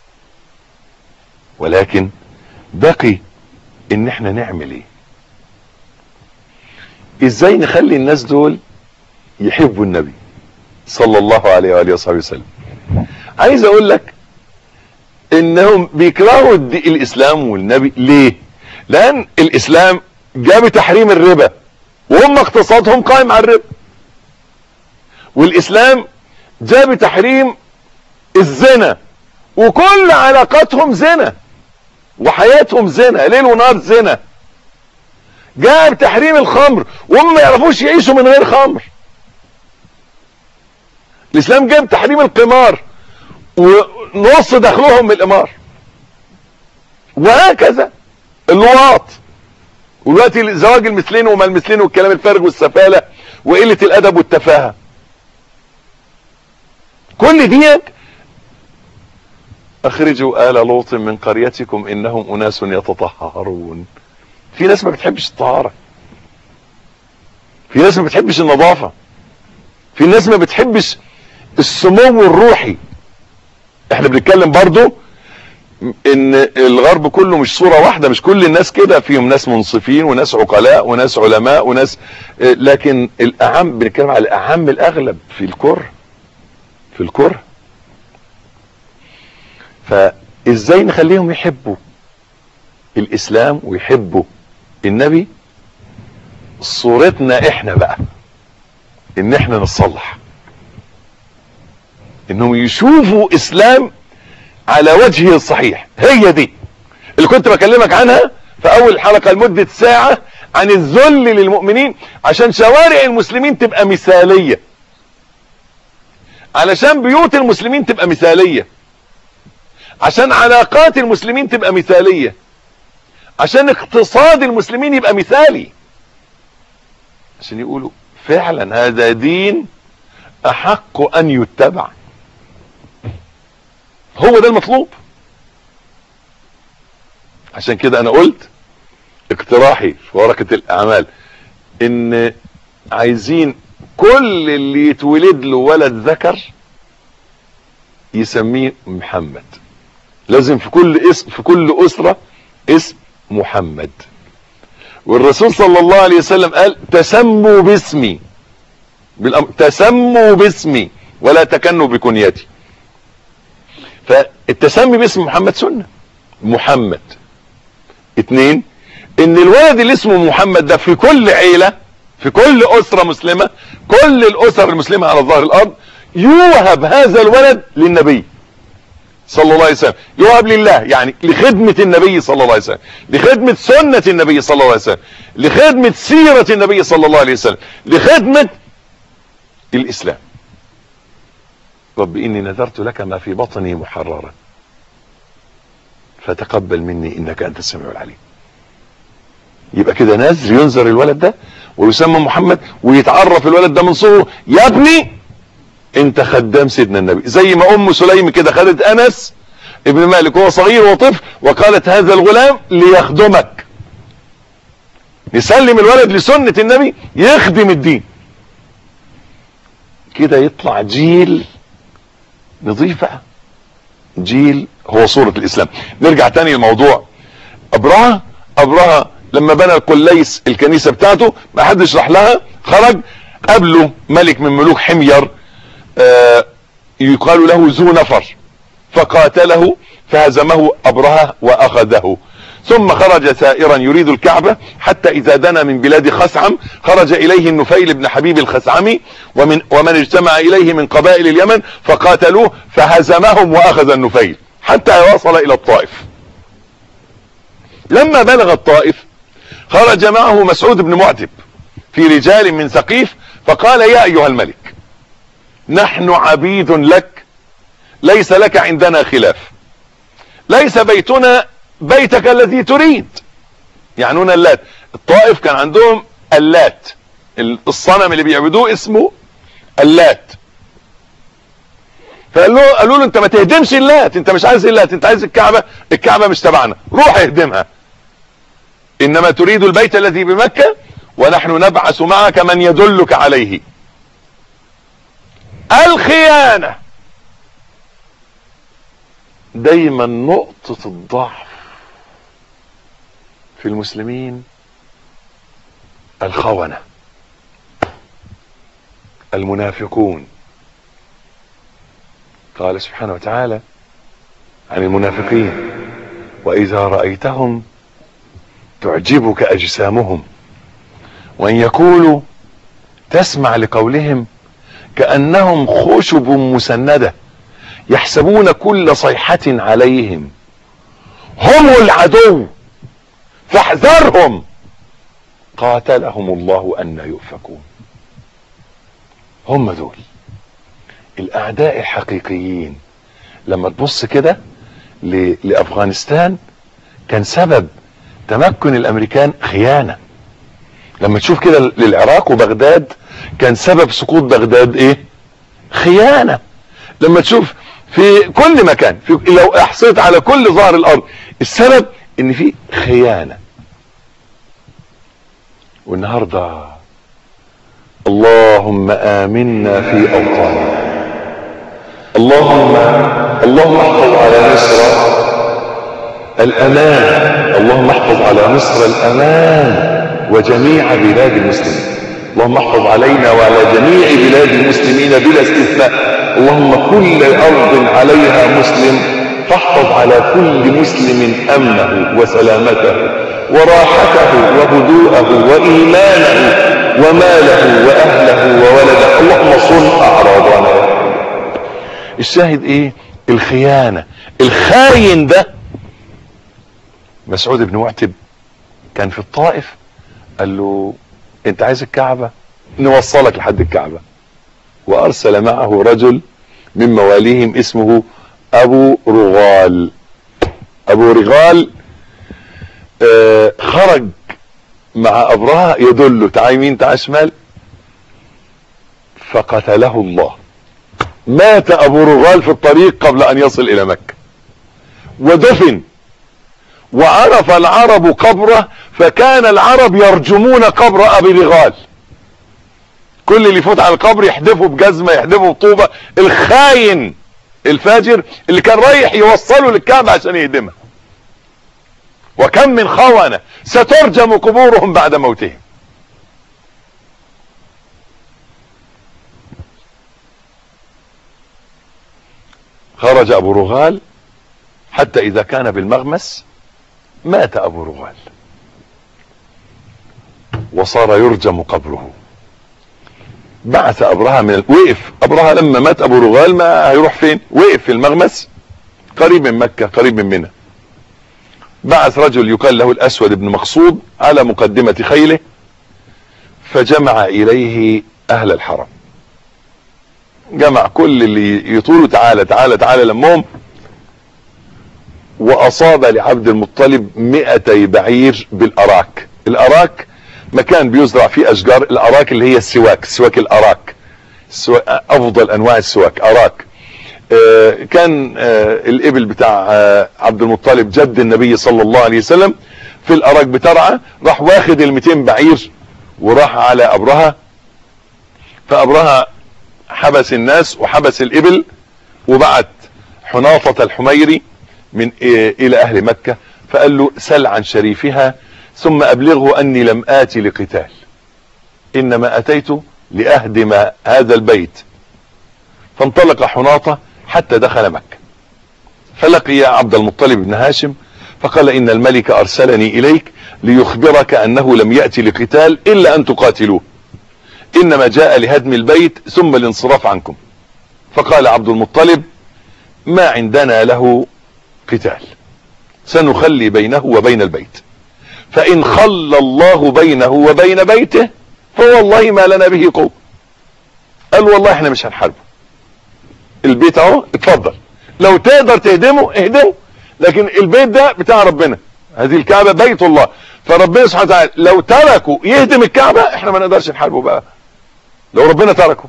ولكن بقي ان احنا نعمل ايه ازاي نخلي الناس دول يحبوا النبي صلى الله عليه واله وصحبه وسلم عايز اقول لك انهم بيكرهوا الد- الاسلام والنبي ليه لان الاسلام جاب تحريم الربا وهم اقتصادهم قائم على الربا والاسلام جاب تحريم الزنا وكل علاقاتهم زنا وحياتهم زنا ليل ونهار زنا جاب تحريم الخمر وهم ما يعرفوش يعيشوا من غير خمر الاسلام جاب تحريم القمار ونص دخلهم من القمار وهكذا اللواط ودلوقتي زواج المثلين وما المثلين والكلام الفارغ والسفالة وقلة الادب والتفاهة كل ديت اخرجوا آل لوط من قريتكم انهم اناس يتطهرون في ناس ما بتحبش الطهارة في ناس ما بتحبش النظافة في ناس ما بتحبش السمو الروحي احنا بنتكلم برضو ان الغرب كله مش صورة واحدة مش كل الناس كده فيهم ناس منصفين وناس عقلاء وناس علماء وناس اه، لكن الاعم بنتكلم على الاعم الاغلب في الكره في الكره فازاي نخليهم يحبوا الاسلام ويحبوا النبي صورتنا احنا بقى ان احنا نصلح انهم يشوفوا اسلام على وجهه الصحيح هي دي اللي كنت بكلمك عنها في اول حلقة لمدة ساعة عن الذل للمؤمنين عشان شوارع المسلمين تبقى مثالية علشان بيوت المسلمين تبقى مثالية عشان علاقات المسلمين تبقى مثالية عشان اقتصاد المسلمين يبقى مثالي عشان يقولوا فعلا هذا دين احق ان يتبع هو ده المطلوب عشان كده انا قلت اقتراحي في ورقة الاعمال ان عايزين كل اللي يتولد له ولد ذكر يسميه محمد لازم في كل اسم في كل اسرة اسم محمد والرسول صلى الله عليه وسلم قال تسموا باسمي بالأمر تسموا باسمي ولا تكنوا بكنيتي فالتسمي باسم محمد سنة محمد اتنين ان الولد اللي اسمه محمد ده في كل عيلة في كل اسرة مسلمة كل الاسر المسلمة على ظهر الارض يوهب هذا الولد للنبي صلى الله عليه وسلم يوهب لله يعني لخدمة النبي صلى الله عليه وسلم لخدمة سنة النبي صلى الله عليه وسلم لخدمة سيرة النبي صلى الله عليه وسلم لخدمة الاسلام رب اني نذرت لك ما في بطني محررا فتقبل مني انك انت السميع العليم يبقى كده نذر ينذر الولد ده ويسمى محمد ويتعرف الولد ده من صغره يا ابني انت خدام سيدنا النبي زي ما ام سليم كده خدت انس ابن مالك وهو صغير وطفل وقالت هذا الغلام ليخدمك نسلم الولد لسنة النبي يخدم الدين كده يطلع جيل نظيف بقى جيل هو صورة الاسلام نرجع تاني للموضوع ابرهة ابرهة لما بنى القليس الكنيسة بتاعته ما حدش راح لها خرج قابله ملك من ملوك حمير آه يقال له ذو نفر فقاتله فهزمه ابرهة واخذه ثم خرج سائرا يريد الكعبة حتى اذا دنا من بلاد خثعم خرج اليه النفيل بن حبيب الخثعمي ومن, ومن اجتمع اليه من قبائل اليمن فقاتلوه فهزمهم واخذ النفيل حتى وصل الى الطائف لما بلغ الطائف خرج معه مسعود بن معتب في رجال من ثقيف فقال يا ايها الملك نحن عبيد لك ليس لك عندنا خلاف ليس بيتنا بيتك الذي تريد يعنون اللات الطائف كان عندهم اللات الصنم اللي بيعبدوه اسمه اللات فقال له قالوا له انت ما تهدمش اللات انت مش عايز اللات انت عايز الكعبة الكعبة مش تبعنا روح اهدمها انما تريد البيت الذي بمكة ونحن نبعث معك من يدلك عليه الخيانة دايما نقطة الضعف في المسلمين الخونة المنافقون قال سبحانه وتعالى عن المنافقين وإذا رأيتهم تعجبك أجسامهم وإن يقولوا تسمع لقولهم كأنهم خشب مسندة يحسبون كل صيحة عليهم هم العدو فاحذرهم قاتلهم الله أن يؤفكون هم دول الأعداء الحقيقيين لما تبص كده لأفغانستان كان سبب تمكن الأمريكان خيانة لما تشوف كده للعراق وبغداد كان سبب سقوط بغداد ايه خيانة لما تشوف في كل مكان في لو احصيت على كل ظهر الارض السبب ان في خيانة والنهاردة اللهم امنا في اوطاننا اللهم اللهم احفظ على مصر الامان اللهم احفظ على مصر الامان وجميع بلاد المسلمين اللهم احفظ علينا وعلى جميع بلاد المسلمين بلا استثناء اللهم كل ارض عليها مسلم فاحفظ على كل مسلم امنه وسلامته وراحته وهدوءه وايمانه وماله واهله وولده اللهم صن اعراضنا الشاهد ايه الخيانة الخاين ده مسعود بن معتب كان في الطائف قال له انت عايز الكعبة نوصلك لحد الكعبة وارسل معه رجل من مواليهم اسمه ابو رغال ابو رغال آه خرج مع ابرهة يدله تعال يمين تعال شمال فقتله الله مات ابو رغال في الطريق قبل ان يصل الى مكة ودفن وعرف العرب قبره فكان العرب يرجمون قبر ابي رغال كل اللي يفوت على القبر يحدفه بجزمة يحدفه بطوبة الخاين الفاجر اللي كان رايح يوصله للكعبة عشان يهدمها وكم من خونة سترجم قبورهم بعد موتهم خرج ابو رغال حتى اذا كان بالمغمس مات ابو رغال وصار يرجم قبره بعث ابرهة من ال... وقف ابرهة لما مات ابو رغال ما هيروح فين وقف في المغمس قريب من مكة قريب من منى بعث رجل يقال له الاسود بن مقصود على مقدمة خيله فجمع اليه اهل الحرم جمع كل اللي يطولوا تعالى تعالى تعالى لمهم واصاب لعبد المطلب مئتي بعير بالاراك الاراك مكان بيزرع فيه اشجار الاراك اللي هي السواك سواك الاراك السواك افضل انواع السواك اراك آه، كان آه، الابل بتاع آه، عبد المطلب جد النبي صلى الله عليه وسلم في الاراك بترعى راح واخد ال 200 بعير وراح على ابرهه فابرهه حبس الناس وحبس الابل وبعت حناطة الحميري من إيه الى اهل مكة فقال له سل عن شريفها ثم ابلغه اني لم اتي لقتال انما اتيت لاهدم هذا البيت فانطلق حناطة حتى دخل مكة فلقي عبد المطلب بن هاشم فقال ان الملك ارسلني اليك ليخبرك انه لم يأتي لقتال الا ان تقاتلوه انما جاء لهدم البيت ثم الانصراف عنكم فقال عبد المطلب ما عندنا له قتال سنخلي بينه وبين البيت فان خلى الله بينه وبين بيته فوالله ما لنا به قوة قال والله احنا مش هنحاربه البيت اهو اتفضل لو تقدر تهدمه اهدمه لكن البيت ده بتاع ربنا هذه الكعبة بيت الله فربنا سبحانه وتعالى لو تركوا يهدم الكعبة احنا ما نقدرش نحاربه بقى لو ربنا تركه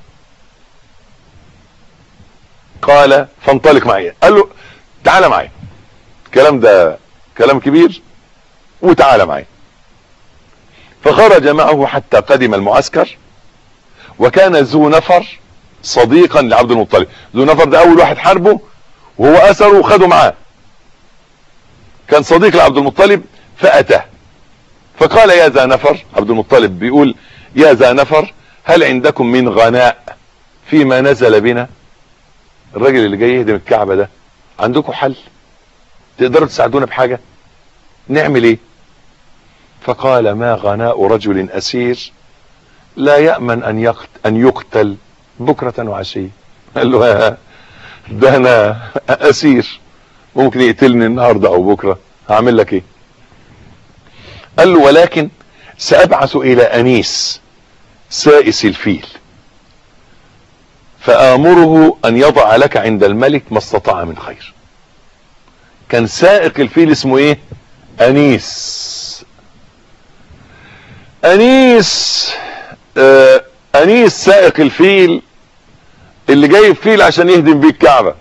قال فانطلق معي قال له تعالى معي الكلام ده كلام كبير وتعالى معي فخرج معه حتى قدم المعسكر وكان ذو نفر صديقا لعبد المطلب ذو نفر ده اول واحد حاربه وهو اثره وخده معاه كان صديق لعبد المطلب فاتاه فقال يا ذا نفر عبد المطلب بيقول يا ذا نفر هل عندكم من غناء فيما نزل بنا الراجل اللي جاي يهدم الكعبة ده عندكم حل تقدروا تساعدونا بحاجة نعمل ايه فقال ما غناء رجل اسير لا يأمن ان يقتل, أن يقتل بكرة وعشية قال له ده انا اسير ممكن يقتلني النهاردة او بكرة هعمل لك ايه قال له ولكن سأبعث الى انيس سائس الفيل فآمره أن يضع لك عند الملك ما استطاع من خير كان سائق الفيل اسمه ايه أنيس أنيس آه أنيس سائق الفيل اللي جايب فيل عشان يهدم بيه الكعبة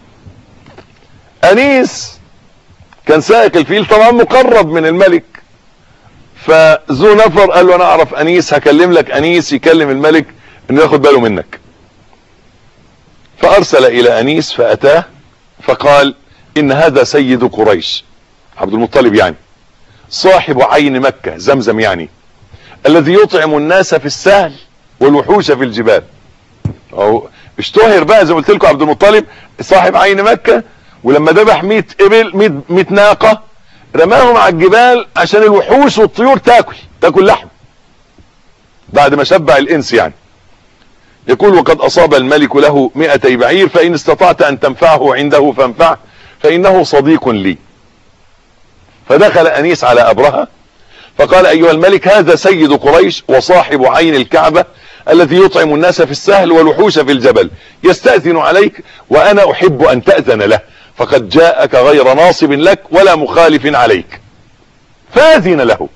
أنيس كان سائق الفيل طبعا مقرب من الملك فذو نفر قال له انا اعرف انيس هكلم لك انيس يكلم الملك انه ياخد باله منك فارسل الى انيس فاتاه فقال ان هذا سيد قريش عبد المطلب يعني صاحب عين مكة زمزم يعني الذي يطعم الناس في السهل والوحوش في الجبال او اشتهر بقى زي ما قلت لكم عبد المطلب صاحب عين مكة ولما ذبح 100 ابل 100 100 ناقة رماهم على الجبال عشان الوحوش والطيور تاكل تاكل لحم بعد ما شبع الانس يعني يقول وقد اصاب الملك له مئتي بعير فان استطعت ان تنفعه عنده فانفعه فانه صديق لي فدخل انيس على ابرهة فقال ايها الملك هذا سيد قريش وصاحب عين الكعبة الذي يطعم الناس في السهل والوحوش في الجبل يستأذن عليك وانا احب ان تأذن له فقد جاءك غير ناصب لك ولا مخالف عليك فاذن له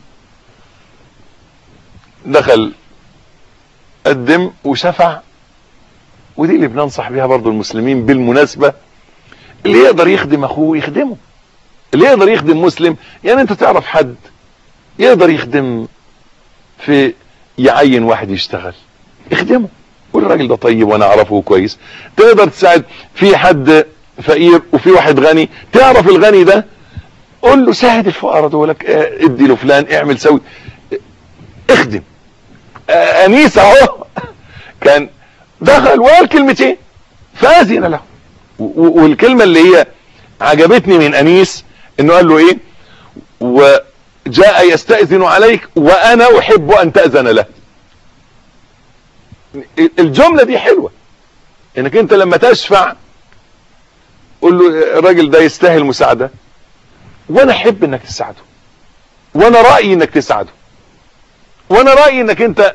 دخل قدم وشفع ودي اللي بننصح بيها برضو المسلمين بالمناسبة اللي يقدر يخدم اخوه يخدمه اللي يقدر يخدم مسلم يعني انت تعرف حد يقدر يخدم في يعين واحد يشتغل يخدمه قول الراجل ده طيب وانا اعرفه كويس تقدر تساعد في حد فقير وفي واحد غني تعرف الغني ده قول له ساعد الفقراء دولك اه ادي له فلان اعمل سوي اخدم اه انيس اهو كان دخل وقال كلمتين فاذن له والكلمة اللي هي عجبتني من انيس انه قال له ايه وجاء يستأذن عليك وانا احب ان تأذن له الجملة دي حلوة انك انت لما تشفع قول له الراجل ده يستاهل مساعدة وانا احب انك تساعده وانا رأيي انك تساعده وانا رأيي انك انت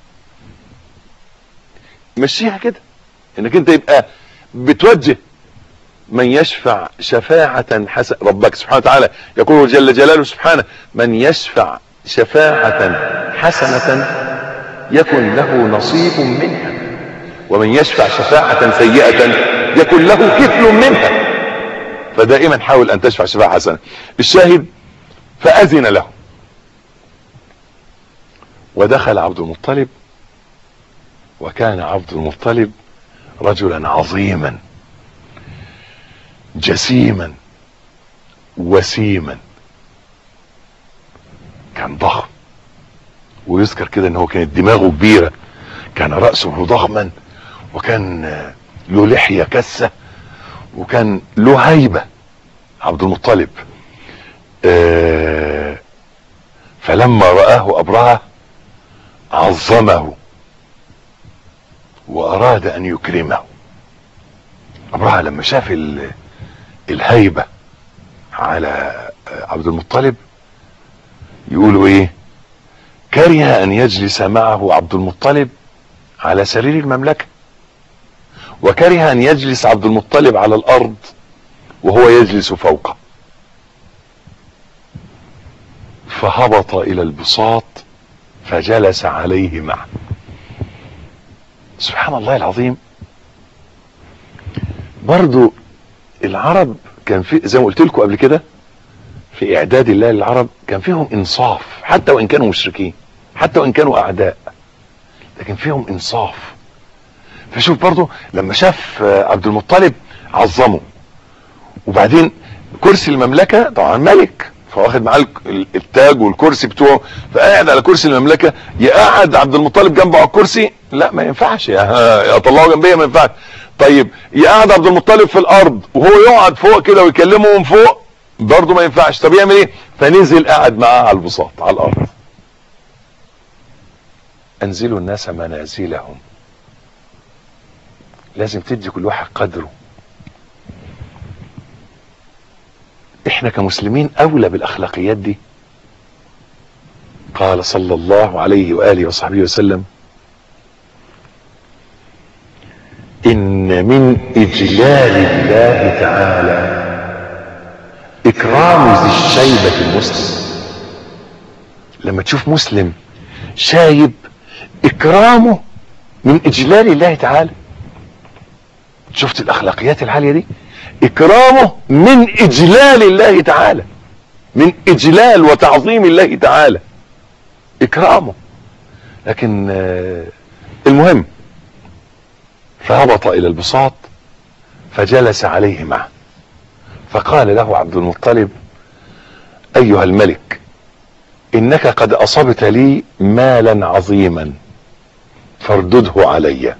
مشيها كده انك انت يبقى بتوجه من يشفع شفاعة حسن ربك سبحانه وتعالى يقول جل جلاله سبحانه من يشفع شفاعة حسنة يكن له نصيب منها ومن يشفع شفاعة سيئة يكن له كفل منها فدائما حاول ان تشفع شفاعة حسنة الشاهد فأذن له ودخل عبد المطلب وكان عبد المطلب رجلا عظيما جسيما وسيما كان ضخم ويذكر كده ان هو كانت دماغه كبيرة كان رأسه ضخما وكان له لحية كسة وكان له هيبة عبد المطلب آه فلما رآه أبرهة عظمه وأراد أن يكرمه أبرهة لما شاف الهيبة على عبد المطلب يقولوا ايه كره ان يجلس معه عبد المطلب على سرير المملكة وكره ان يجلس عبد المطلب على الارض وهو يجلس فوقه فهبط الى البساط فجلس عليه معه سبحان الله العظيم برضو العرب كان في زي ما قلت لكم قبل كده في اعداد الله للعرب كان فيهم انصاف حتى وان كانوا مشركين حتى وان كانوا اعداء لكن فيهم انصاف فشوف برضو لما شاف عبد المطلب عظمه وبعدين كرسي المملكة طبعا ملك فواخد معاه التاج والكرسي بتوعه فقاعد على كرسي المملكة يقعد عبد المطلب جنبه على الكرسي لا ما ينفعش يا طلعه جنبيه ما ينفعش طيب يقعد عبد المطلب في الارض وهو يقعد فوق كده ويكلمه من فوق برضه ما ينفعش طب يعمل ايه فنزل قاعد معاه على البساط على الارض انزلوا الناس منازلهم لازم تدي كل واحد قدره احنا كمسلمين اولى بالاخلاقيات دي قال صلى الله عليه واله وصحبه وسلم ان من اجلال الله تعالى اكرام ذي الشيبة المسلم لما تشوف مسلم شايب اكرامه من اجلال الله تعالى شفت الاخلاقيات العالية دي اكرامه من اجلال الله تعالى من اجلال وتعظيم الله تعالى اكرامه لكن المهم فهبط الى البساط فجلس عليه معه فقال له عبد المطلب ايها الملك انك قد اصبت لي مالا عظيما فاردده علي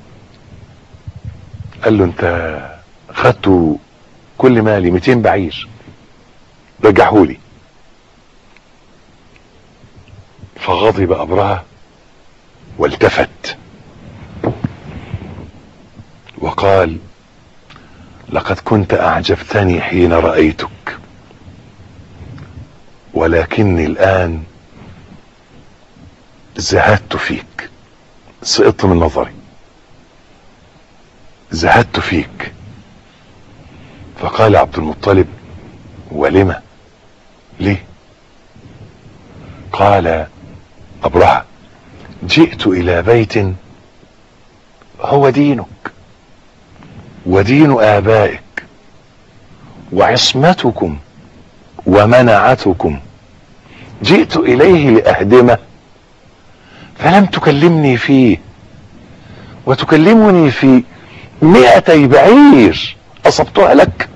قال له انت خدت كل مالي 200 بعير رجعهولي فغضب ابرهة والتفت وقال لقد كنت اعجبتني حين رأيتك ولكني الان زهدت فيك سقطت من نظري زهدت فيك فقال عبد المطلب ولم ليه قال ابرهة جئت الى بيت هو دينك ودين ابائك وعصمتكم ومنعتكم جئت اليه لاهدمه فلم تكلمني فيه وتكلمني في مئتي بعير اصبتها لك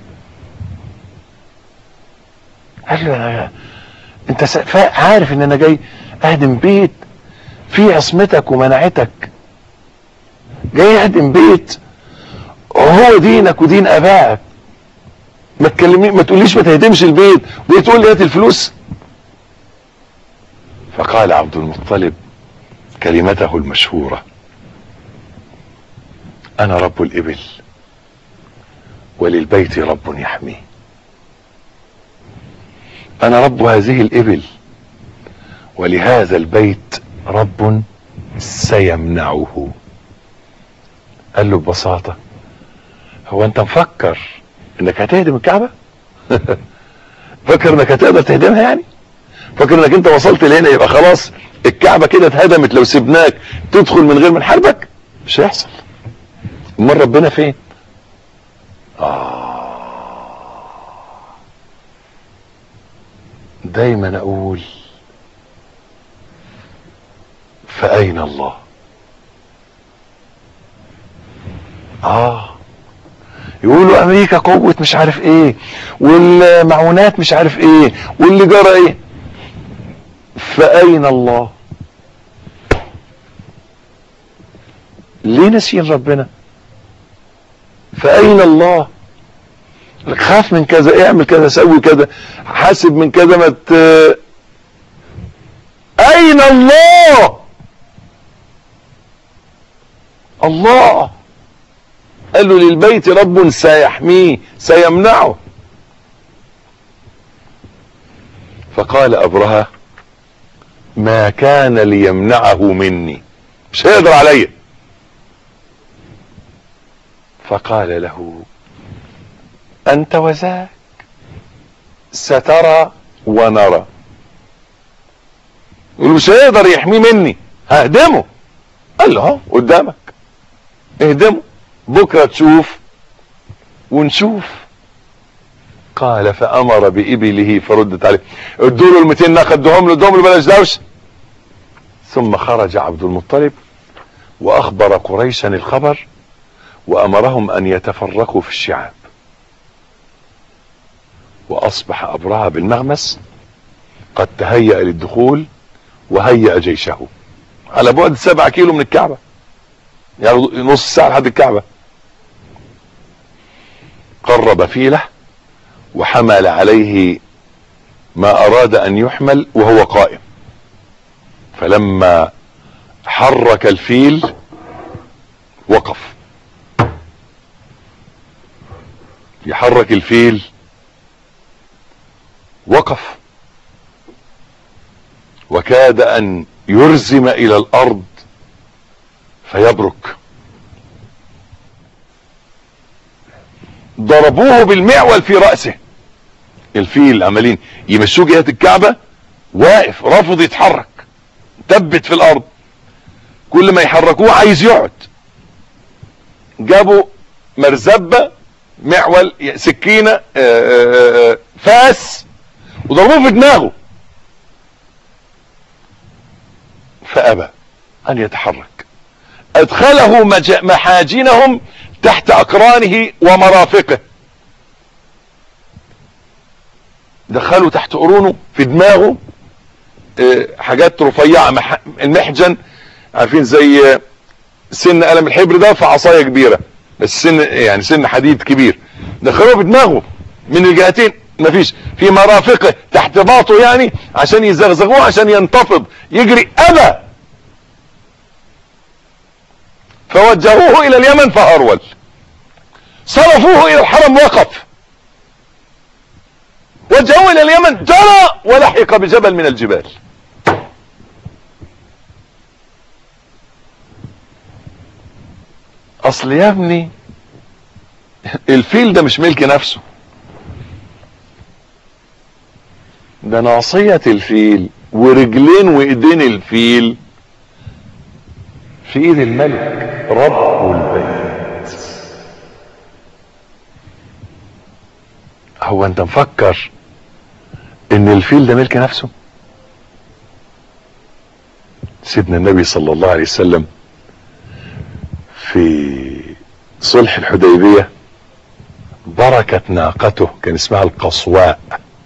قال له أنا انت عارف ان انا جاي اهدم بيت فيه عصمتك ومنعتك جاي اهدم بيت هو دينك ودين ابائك ما تكلمني ما تقوليش ما تهدمش البيت وتقول لي هات الفلوس فقال عبد المطلب كلمته المشهورة انا رب الابل وللبيت رب يحميه انا رب هذه الابل ولهذا البيت رب سيمنعه قال له ببساطة هو انت مفكر انك هتهدم الكعبة فكر انك هتقدر تهدمها يعني فاكر انك انت وصلت لهنا يبقى خلاص الكعبة كده اتهدمت لو سبناك تدخل من غير ما نحاربك مش هيحصل امال ربنا فين آه دايما اقول فأين الله اه يقولوا امريكا قوة مش عارف ايه والمعونات مش عارف ايه واللي جرى ايه فأين الله ليه نسين ربنا فأين الله خاف من كذا اعمل كذا سوي كذا حاسب من كذا ما ت... اين الله الله قال له للبيت رب سيحميه سيمنعه فقال ابرهة ما كان ليمنعه مني مش هيقدر عليا فقال له انت وذاك سترى ونرى يقول مش هيقدر يحميه مني ههدمه قال له اهو قدامك اهدمه بكره تشوف ونشوف قال فامر بابله فردت عليه ادوا له ال 200 ناقه ادوهم له ادوهم له بلاش دوشه ثم خرج عبد المطلب واخبر قريشا الخبر وامرهم ان يتفرقوا في الشعاب واصبح ابرهة بالمغمس قد تهيأ للدخول وهيأ جيشه على بعد سبعة كيلو من الكعبة يعني نص ساعة لحد الكعبة قرب فيله وحمل عليه ما اراد ان يحمل وهو قائم فلما حرك الفيل وقف يحرك الفيل وقف وكاد ان يرزم الى الارض فيبرك ضربوه بالمعول في رأسه الفيل عمالين يمشوه جهة الكعبة واقف رافض يتحرك تبت في الارض كل ما يحركوه عايز يقعد جابوا مرزبة معول سكينة فاس وضربوه في دماغه فأبى أن يتحرك أدخله محاجنهم تحت أقرانه ومرافقه دخلوا تحت قرونه في دماغه حاجات رفيعة المحجن عارفين زي سن قلم الحبر ده في عصاية كبيرة بس سن يعني سن حديد كبير دخلوه في دماغه من الجهتين مفيش في مرافقه تحت باطه يعني عشان يزغزغوه عشان ينتفض يجري ابى فوجهوه الى اليمن فهرول صرفوه الى الحرم وقف وجهوه الى اليمن جرى ولحق بجبل من الجبال اصل يا ابني الفيل ده مش ملك نفسه ده ناصية الفيل ورجلين وايدين الفيل في ايد الملك رب البيت هو انت مفكر ان الفيل ده ملك نفسه سيدنا النبي صلى الله عليه وسلم في صلح الحديبية بركت ناقته كان اسمها القصواء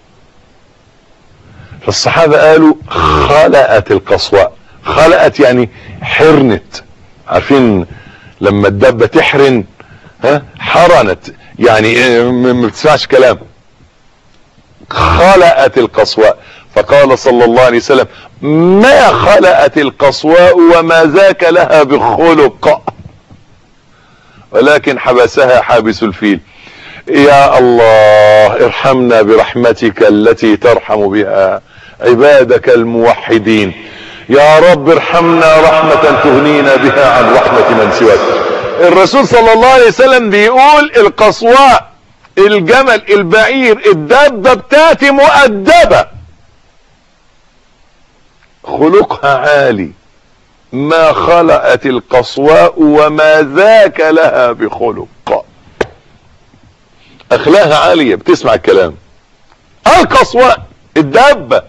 فالصحابة قالوا خلقت القصواء خلقت يعني حرنت عارفين لما الدبة تحرن ها حرنت يعني ما بتسمعش كلام خلقت القصواء فقال صلى الله عليه وسلم ما خلقت القصواء وما ذاك لها بخلق ولكن حبسها حابس الفيل يا الله ارحمنا برحمتك التي ترحم بها عبادك الموحدين يا رب ارحمنا رحمة تغنينا بها عن رحمة من سواك الرسول صلى الله عليه وسلم بيقول القصواء الجمل البعير الدابة بتاتي مؤدبة خلقها عالي ما خلقت القصواء وما ذاك لها بخلق اخلاقها عالية بتسمع الكلام القصواء الدابة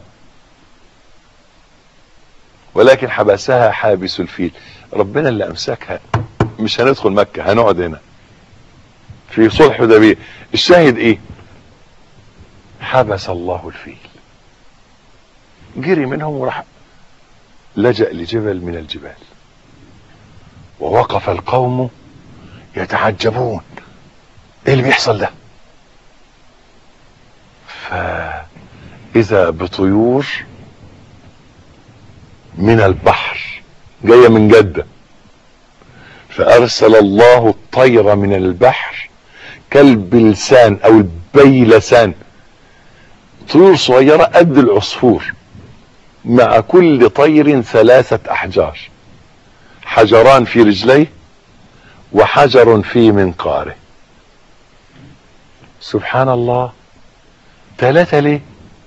ولكن حبسها حابس الفيل ربنا اللي امسكها مش هندخل مكة هنقعد هنا في صلح حديبية الشاهد ايه حبس الله الفيل جري منهم وراح لجأ لجبل من الجبال ووقف القوم يتعجبون ايه اللي بيحصل ده فاذا بطيور من البحر جاية من جدة فارسل الله الطير من البحر كالبلسان او البيلسان طيور صغيرة قد العصفور مع كل طير ثلاثة احجار حجران في رجليه وحجر في منقاره سبحان الله ثلاثة ليه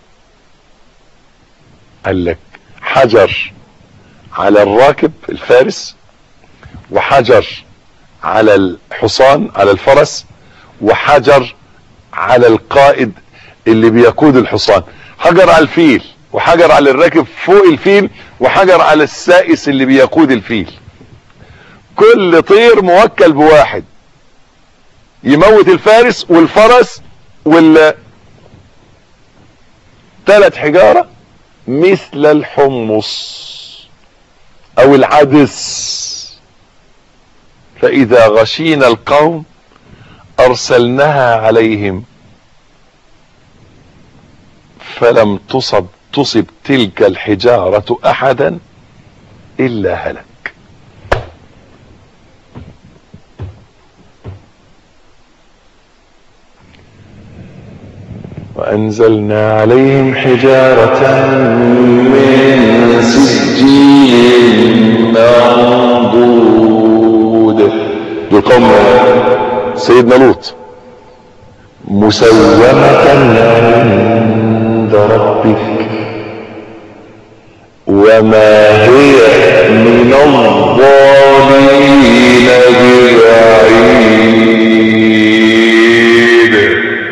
قال لك حجر على الراكب الفارس وحجر على الحصان على الفرس وحجر على القائد اللي بيقود الحصان حجر على الفيل وحجر على الراكب فوق الفيل وحجر على السائس اللي بيقود الفيل كل طير موكل بواحد يموت الفارس والفرس وال ثلاث حجارة مثل الحمص او العدس فاذا غشينا القوم ارسلناها عليهم فلم تصب تصب تلك الحجارة احدا الا هلك وأنزلنا عليهم حجارة من سجيل منضود دول قوم سيدنا لوط مسومة عند ربك وما هي من الظالمين ببعيد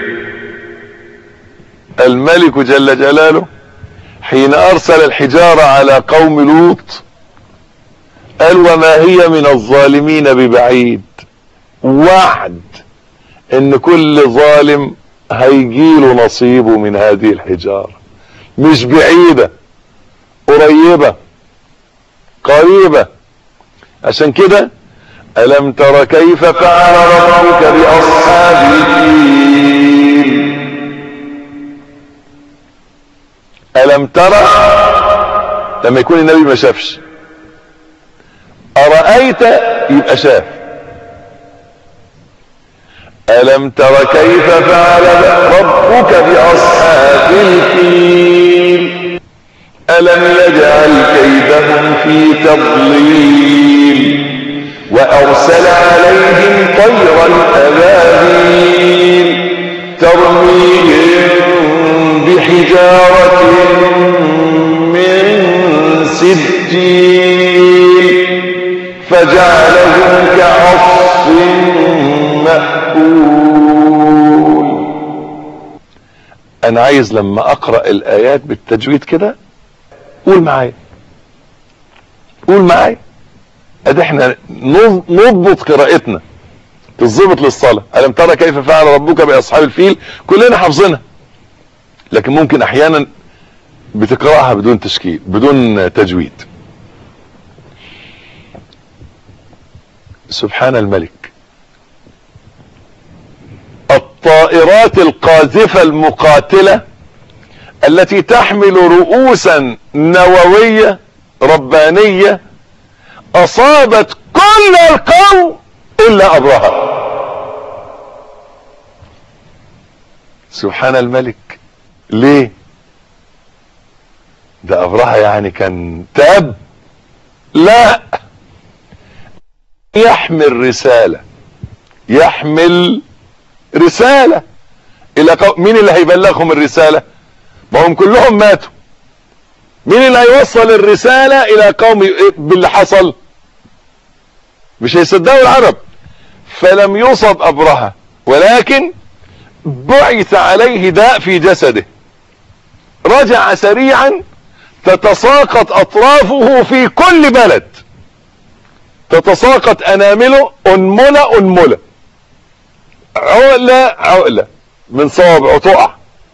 الملك جل جلاله حين ارسل الحجارة على قوم لوط قال وما هي من الظالمين ببعيد وعد ان كل ظالم هيجيله نصيبه من هذه الحجارة مش بعيدة قريبة قريبة عشان كده ألم تر كيف فعل ربك بأصحاب الفيل ألم ترى لما يكون النبي ما شافش أرأيت يبقى شاف ألم تر كيف فعل ربك بأصحاب الفيل ألم يجعل كيدهم في تضليل وأرسل عليهم طيرا أبابيل ترميهم بحجارة من سجيل فجعلهم كعصف مأكول انا عايز لما اقرأ الايات بالتجويد كده قول معايا قول معايا ادي احنا نضبط قراءتنا تظبط للصلاة ألم ترى كيف فعل ربك بأصحاب الفيل كلنا حافظينها لكن ممكن احيانا بتقرأها بدون تشكيل بدون تجويد سبحان الملك الطائرات القاذفة المقاتلة التي تحمل رؤوسا نووية ربانية اصابت كل القوم الا ابرهة سبحان الملك ليه ده ابرهة يعني كان تاب لا يحمل رسالة يحمل رسالة الى قوم مين اللي هيبلغهم الرسالة ما هم كلهم ماتوا مين اللي هيوصل الرسالة الى قوم باللي حصل مش هيصدقوا العرب فلم يصب ابرهة ولكن بعث عليه داء في جسده رجع سريعا تتساقط اطرافه في كل بلد تتساقط انامله انملة انملة عقلة عقلة من صوابعه تقع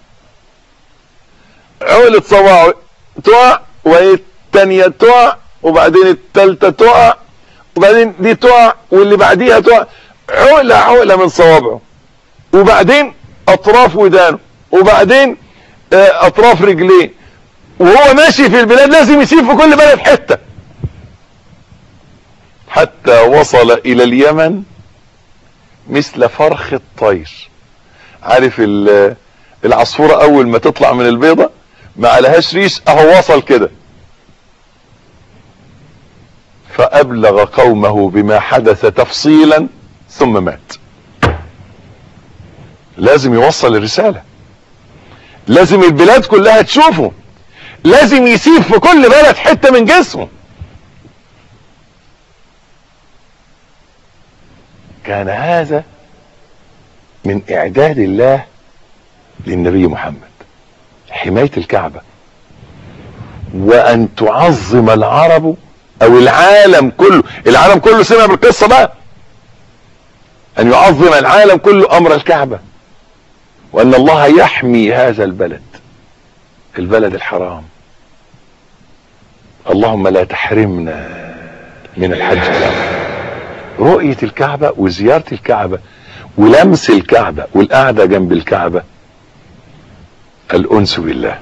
عقلة صوابعه تقع والتانية تقع وبعدين التالتة تقع وبعدين دي تقع واللي بعديها تقع عقلة عقلة من صوابعه وبعدين اطراف ودانه وبعدين اطراف رجليه وهو ماشي في البلاد لازم يسيب في كل بلد حتة حتى وصل الى اليمن مثل فرخ الطير عارف العصفورة اول ما تطلع من البيضة ما عليهاش ريش اهو وصل كده فابلغ قومه بما حدث تفصيلا ثم مات لازم يوصل الرسالة لازم البلاد كلها تشوفه لازم يسيب في كل بلد حتة من جسمه كان هذا من اعداد الله للنبي محمد حماية الكعبة وان تعظم العرب او العالم كله العالم كله سمع بالقصة بقى ان يعظم العالم كله امر الكعبة وان الله يحمي هذا البلد البلد الحرام اللهم لا تحرمنا من الحج الأعظم رؤية الكعبة وزيارة الكعبة ولمس الكعبة والقعدة جنب الكعبة الأنس بالله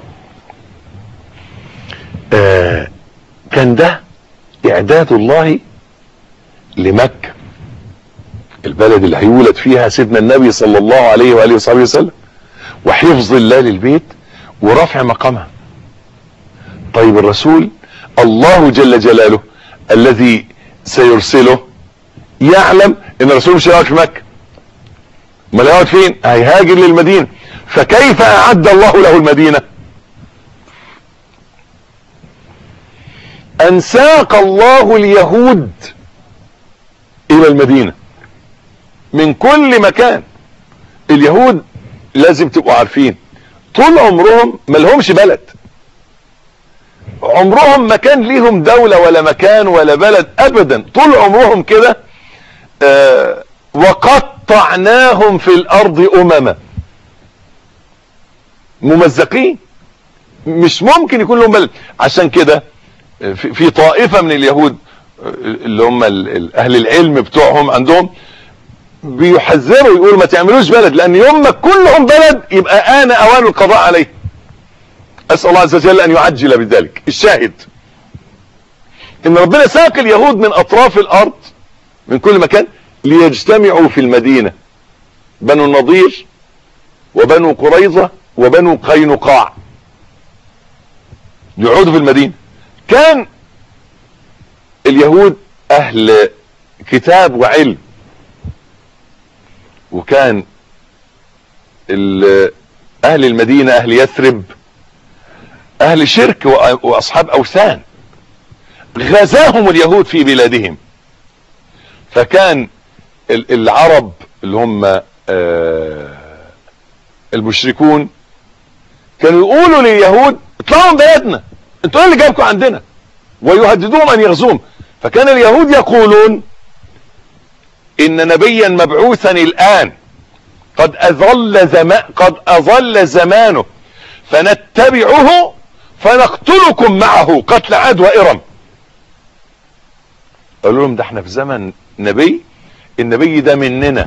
آه كان ده إعداد الله لمكة البلد اللي هيولد فيها سيدنا النبي صلى الله عليه وآله وصحبه وسلم وحفظ الله للبيت ورفع مقامها طيب الرسول الله جل جلاله الذي سيرسله يعلم ان الرسول مش هيقعد في مكة ما هيقعد فين هيهاجر للمدينة فكيف اعد الله له المدينة ان ساق الله اليهود الى المدينة من كل مكان اليهود لازم تبقوا عارفين طول عمرهم ما لهمش بلد عمرهم ما كان ليهم دولة ولا مكان ولا بلد ابدا طول عمرهم كده آه وقطعناهم في الارض امما ممزقين مش ممكن يكون لهم بلد عشان كده في, في طائفة من اليهود اللي هم اهل العلم بتوعهم عندهم بيحذروا يقولوا ما تعملوش بلد لان يوم ما كلهم بلد يبقى آن اوان القضاء عليه اسأل الله عز وجل ان يعجل بذلك الشاهد ان ربنا ساق اليهود من اطراف الارض من كل مكان ليجتمعوا في المدينة بنو النضير وبنو قريظة وبنو قينقاع يقعدوا في المدينة كان اليهود اهل كتاب وعلم وكان اهل المدينة اهل يثرب اهل شرك واصحاب اوثان غزاهم اليهود في بلادهم فكان العرب اللي هم المشركون كانوا يقولوا لليهود اطلعوا من بلدنا انتوا ايه اللي جابكم عندنا ويهددوهم ان يغزوهم فكان اليهود يقولون ان نبيا مبعوثا الان قد اظل زمان قد اظل زمانه فنتبعه فنقتلكم معه قتل عاد وارم قالوا لهم ده احنا في زمن نبي النبي ده مننا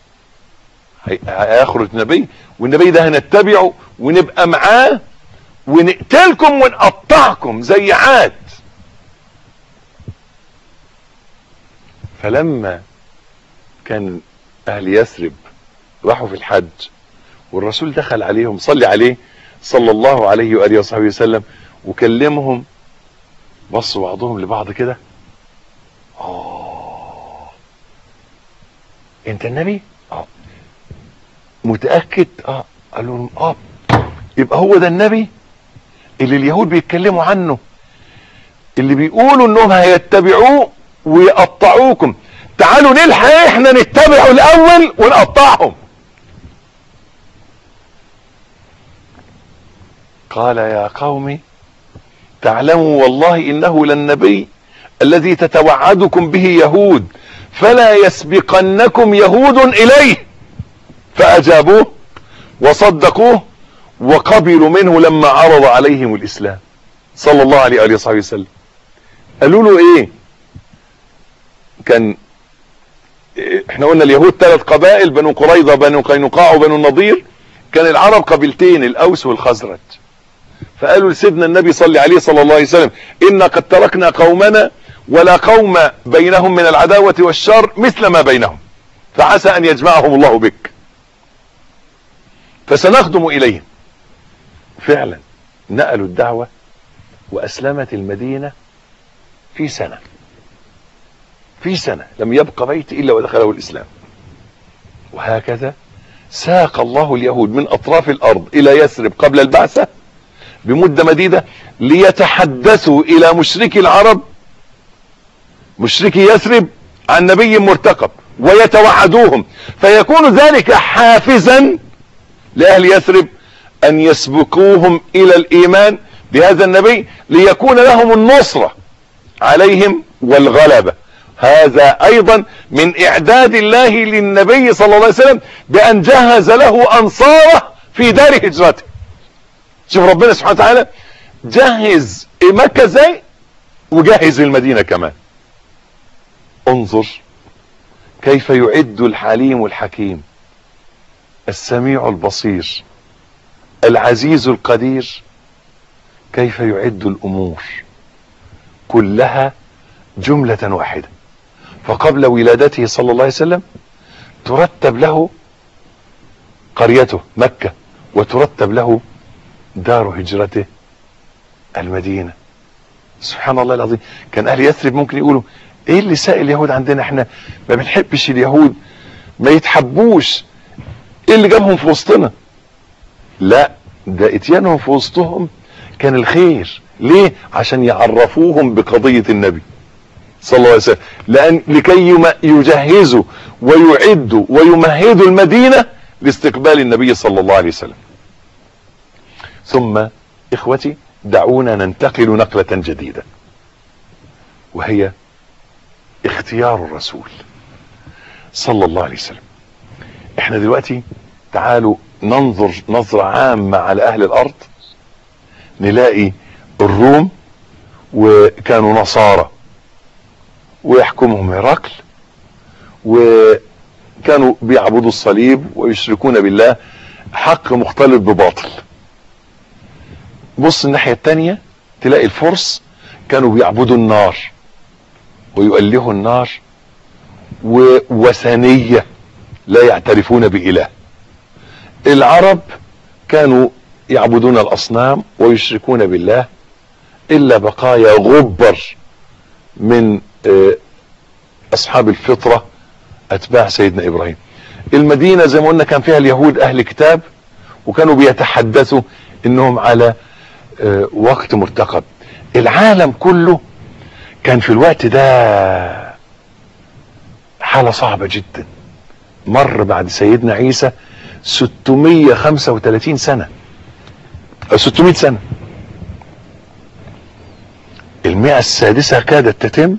هيخرج نبي والنبي ده هنتبعه ونبقى معاه ونقتلكم ونقطعكم زي عاد فلما كان اهل يثرب راحوا في الحج والرسول دخل عليهم صلي عليه صلى الله عليه وآله وصحبه وسلم وكلمهم بصوا بعضهم لبعض كده اه انت النبي اه متأكد اه قالوا لهم اه يبقى هو ده النبي اللي اليهود بيتكلموا عنه اللي بيقولوا انهم هيتبعوه ويقطعوكم تعالوا نلحق احنا نتبعه الاول ونقطعهم قال يا قوم تعلموا والله انه للنبي الذي تتوعدكم به يهود فلا يسبقنكم يهود اليه فاجابوه وصدقوه وقبلوا منه لما عرض عليهم الاسلام صلى الله عليه واله وصحبه وسلم قالوا له ايه كان احنا قلنا اليهود ثلاث قبائل بنو قريظه بنو قينقاع وبنو النضير كان العرب قبيلتين الاوس والخزرج فقالوا لسيدنا النبي صلى عليه صلى الله عليه وسلم إنا قد تركنا قومنا ولا قوم بينهم من العداوة والشر مثل ما بينهم فعسى أن يجمعهم الله بك فسنخدم إليهم فعلا نقلوا الدعوة وأسلمت المدينة في سنة في سنة لم يبق بيت إلا ودخله الإسلام وهكذا ساق الله اليهود من أطراف الأرض إلى يثرب قبل البعثة بمدة مديدة ليتحدثوا الى مشركي العرب مشركي يثرب عن نبي مرتقب ويتوعدوهم فيكون ذلك حافزا لأهل يثرب أن يسبقوهم إلى الإيمان بهذا النبي ليكون لهم النصرة عليهم والغلبة هذا أيضا من إعداد الله للنبي صلى الله عليه وسلم بأن جهز له أنصاره في دار هجرته شوف ربنا سبحانه وتعالى جهز مكة ازاي وجهز المدينة كمان انظر كيف يعد الحليم الحكيم السميع البصير العزيز القدير كيف يعد الامور كلها جملة واحدة فقبل ولادته صلى الله عليه وسلم ترتب له قريته مكة وترتب له دار هجرته المدينة سبحان الله العظيم كان اهل يثرب ممكن يقولوا ايه اللي سائل اليهود عندنا احنا ما بنحبش اليهود ما يتحبوش ايه اللي جابهم في وسطنا لا ده اتيانهم في وسطهم كان الخير ليه عشان يعرفوهم بقضية النبي صلى الله عليه وسلم لأن لكي يجهزوا ويعدوا ويمهدوا المدينة لاستقبال النبي صلى الله عليه وسلم ثم اخوتي دعونا ننتقل نقلة جديدة وهي اختيار الرسول صلى الله عليه وسلم احنا دلوقتي تعالوا ننظر نظرة عامة على اهل الارض نلاقي الروم وكانوا نصارى ويحكمهم هرقل وكانوا بيعبدوا الصليب ويشركون بالله حق مختلط بباطل بص الناحية التانية تلاقي الفرس كانوا بيعبدوا النار ويؤلهوا النار ووثنية لا يعترفون بإله العرب كانوا يعبدون الأصنام ويشركون بالله إلا بقايا غبر من أصحاب الفطرة أتباع سيدنا إبراهيم المدينة زي ما قلنا كان فيها اليهود أهل كتاب وكانوا بيتحدثوا إنهم على وقت مرتقب العالم كله كان في الوقت ده حالة صعبة جدا مر بعد سيدنا عيسى 635 سنة 600 سنة المئة السادسة كادت تتم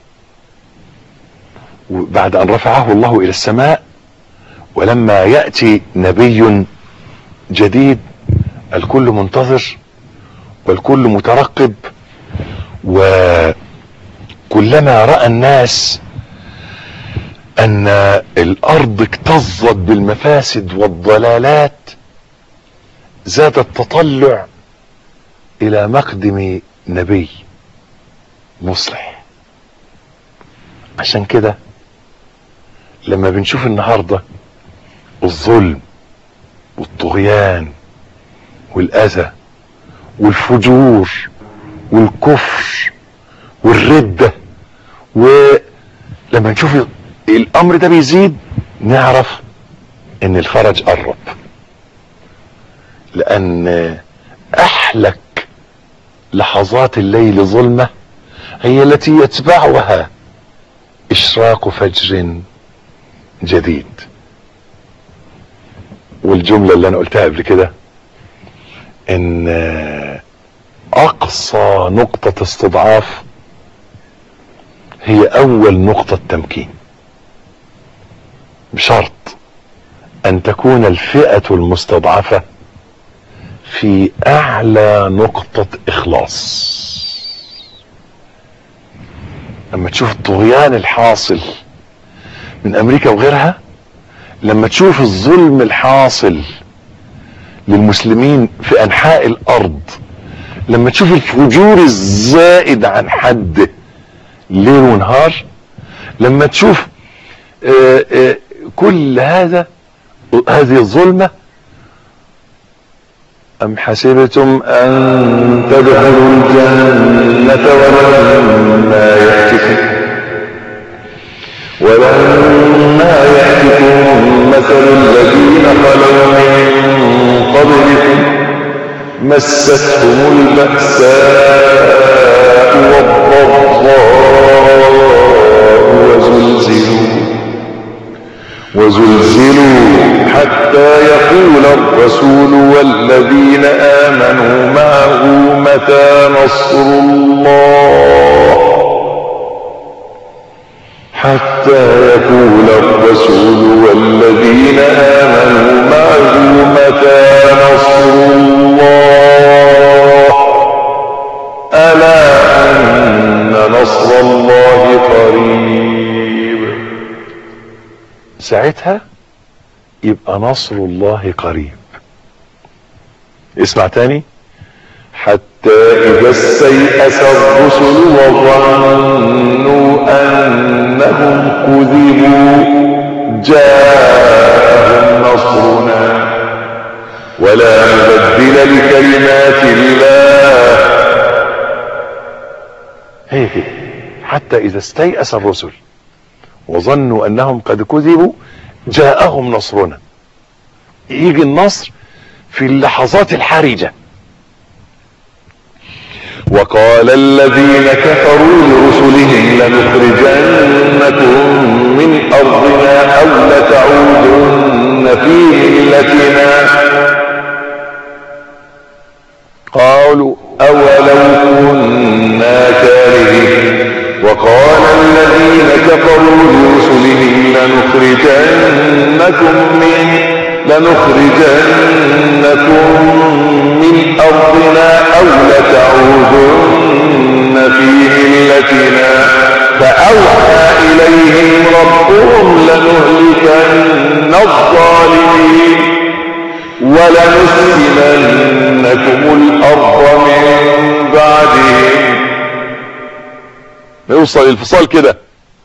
بعد ان رفعه الله الى السماء ولما يأتي نبي جديد الكل منتظر والكل مترقب وكلما رأى الناس ان الارض اكتظت بالمفاسد والضلالات زاد التطلع الى مقدم نبي مصلح عشان كده لما بنشوف النهاردة الظلم والطغيان والاذى والفجور والكفر والردة ولما نشوف الامر ده بيزيد نعرف ان الفرج قرب لان احلك لحظات الليل ظلمة هي التي يتبعها اشراق فجر جديد والجملة اللي انا قلتها قبل كده ان اقصى نقطة استضعاف هي اول نقطة تمكين بشرط ان تكون الفئة المستضعفة في اعلى نقطة اخلاص لما تشوف الطغيان الحاصل من امريكا وغيرها لما تشوف الظلم الحاصل للمسلمين في انحاء الارض لما تشوف الفجور الزائد عن حده ليل ونهار لما تشوف آآ آآ كل هذا هذه الظلمة أم حسبتم أن تدخلوا الجنة ولما يأتكم ولما يأتكم مثل الذين خلوا من قبلكم مستهم البأساء والضراء وزلزلوا وزلزلوا حتى يقول الرسول والذين آمنوا معه متى نصر الله حتى يقول الرسول والذين آمنوا معه متى نصر الله ألا أن نصر الله قريب ساعتها يبقى نصر الله قريب اسمع تاني حتى إذا استيأس الرسل وظنوا أنهم كذبوا جاءهم نصرنا ولا مبدل لكلمات الله هي هي حتى إذا استيأس الرسل وظنوا أنهم قد كذبوا جاءهم نصرنا يجي النصر في اللحظات الحرجه وقال الذين كفروا لرسلهم لنخرجنكم من أرضنا أو لتعودن في ملتنا قالوا أولو كنا كارهين وقال الذين كفروا لرسلهم لنخرجنكم من لنخرجنكم من أرضنا أو لتعودن في ملتنا فأوحى إليهم ربهم لنهلكن الظالمين ولنسكننكم الأرض من بعدهم يوصل الفصال كده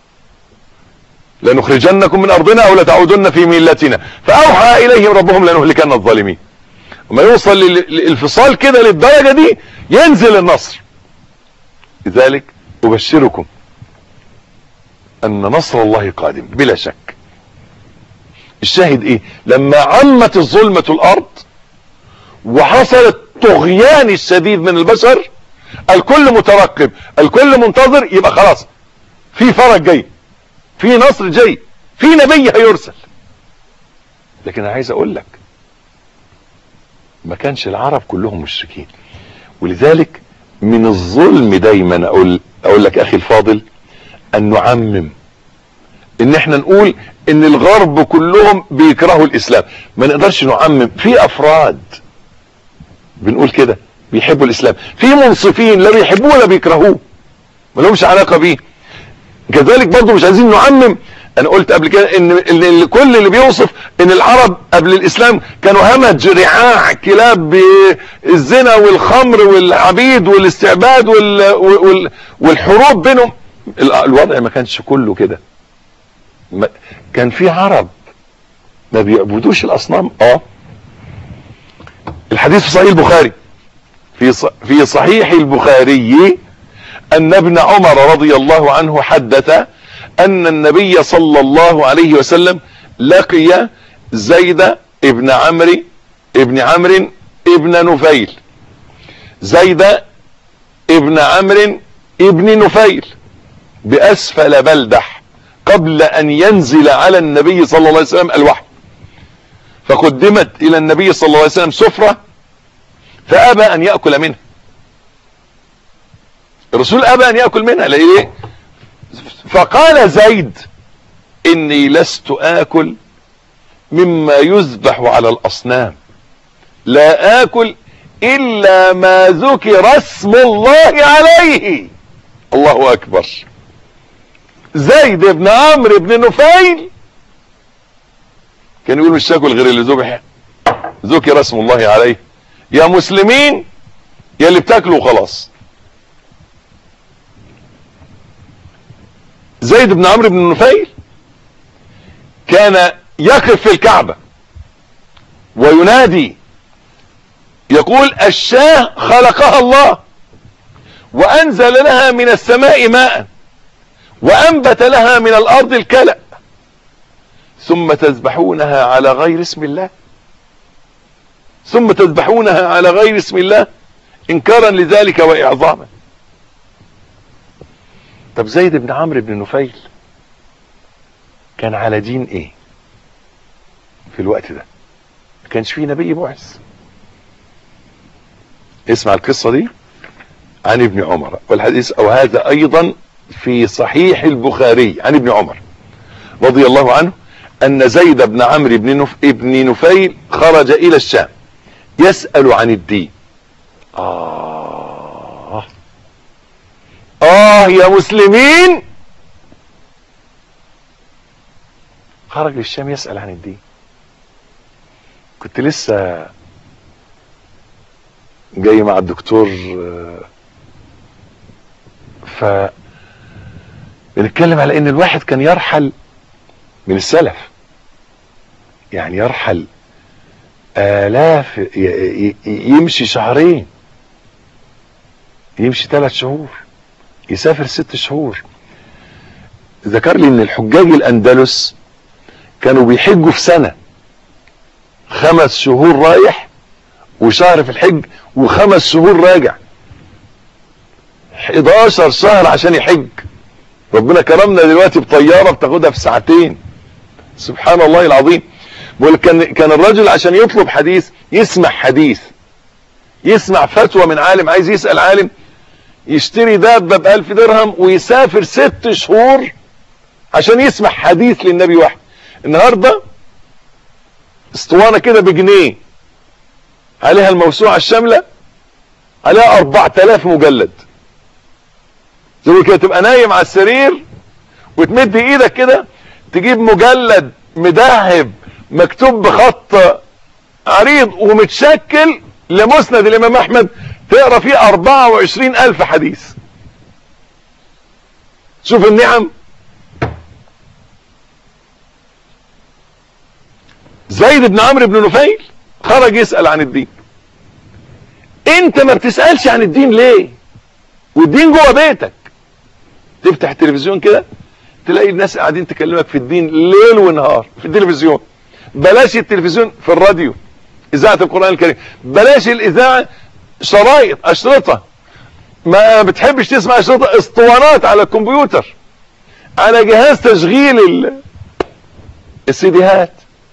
لنخرجنكم من ارضنا او لتعودن في ملتنا فاوحى اليهم ربهم لنهلكن الظالمين وما يوصل الانفصال كده للدرجة دي ينزل النصر لذلك ابشركم ان نصر الله قادم بلا شك الشاهد ايه لما عمت الظلمة الارض وحصل الطغيان الشديد من البشر الكل مترقب الكل منتظر يبقى خلاص في فرج جاي في نصر جاي في نبي هيرسل لكن انا عايز اقول لك ما كانش العرب كلهم مشركين ولذلك من الظلم دايما اقول اقول لك اخي الفاضل ان نعمم ان احنا نقول ان الغرب كلهم بيكرهوا الاسلام ما نقدرش نعمم في افراد بنقول كده بيحبوا الاسلام في منصفين لا بيحبوه ولا بيكرهوه ما لهمش علاقه بيه كذلك برضه مش عايزين نعمم انا قلت قبل كده ان ان كل اللي بيوصف ان العرب قبل الاسلام كانوا همج رعاع كلاب بالزنا والخمر والعبيد والاستعباد وال وال والحروب بينهم الوضع ما كانش كله كده كان في عرب ما بيعبدوش الاصنام اه الحديث في صحيح البخاري في في صحيح البخاري ان ابن عمر رضي الله عنه حدث ان النبي صلى الله عليه وسلم لقي زيد ابن عمرو ابن عمرو ابن نفيل زيد ابن عمرو ابن نفيل بأسفل بلدح قبل أن ينزل على النبي صلى الله عليه وسلم الوحي فقدمت إلى النبي صلى الله عليه وسلم سفرة فأبى أن يأكل منها الرسول أبى أن يأكل منها ليه فقال زيد إني لست آكل مما يذبح على الأصنام لا آكل إلا ما ذكر اسم الله عليه الله أكبر زيد بن عمرو بن نفيل كان يقول مش تاكل غير اللي ذبح ذكر اسم الله عليه يا مسلمين يا اللي بتاكلوا خلاص زيد بن عمرو بن نفيل كان يقف في الكعبة وينادي يقول الشاه خلقها الله وانزل لها من السماء ماء وانبت لها من الارض الكلأ ثم تذبحونها على غير اسم الله ثم تذبحونها على غير اسم الله انكارا لذلك واعظاما طب زيد بن عمرو بن نفيل كان على دين ايه في الوقت ده ما كانش فيه نبي بعث اسمع القصة دي عن ابن عمر والحديث او هذا ايضا في صحيح البخاري عن ابن عمر رضي الله عنه ان زيد بن عمرو بن نف... ابن نفيل خرج الى الشام يسأل عن الدين آه آه يا مسلمين خرج للشام يسأل عن الدين كنت لسه جاي مع الدكتور ف بنتكلم على ان الواحد كان يرحل من السلف يعني يرحل آلاف يمشي شهرين يمشي ثلاث شهور يسافر ست شهور ذكر لي ان الحجاج الاندلس كانوا بيحجوا في سنة خمس شهور رايح وشهر في الحج وخمس شهور راجع 11 شهر عشان يحج ربنا كرمنا دلوقتي بطيارة بتاخدها في ساعتين سبحان الله العظيم بقول كان كان الرجل عشان يطلب حديث يسمع حديث يسمع فتوى من عالم عايز يسأل عالم يشتري دابة بألف درهم ويسافر ست شهور عشان يسمع حديث للنبي واحد النهاردة اسطوانة كده بجنيه عليها الموسوعة الشاملة عليها 4000 مجلد زي كده تبقى نايم على السرير وتمد ايدك كده تجيب مجلد مدهب مكتوب بخط عريض ومتشكل لمسند الامام احمد تقرا فيه 24 الف حديث شوف النعم زيد بن عمرو بن نفيل خرج يسأل عن الدين انت ما بتسألش عن الدين ليه والدين جوه بيتك تفتح التلفزيون كده تلاقي الناس قاعدين تكلمك في الدين ليل ونهار في التلفزيون بلاش التلفزيون في الراديو اذاعة القرآن الكريم بلاش الاذاعة شرايط اشرطة ما بتحبش تسمع اشرطة اسطوانات على الكمبيوتر على جهاز تشغيل ال... السيديهات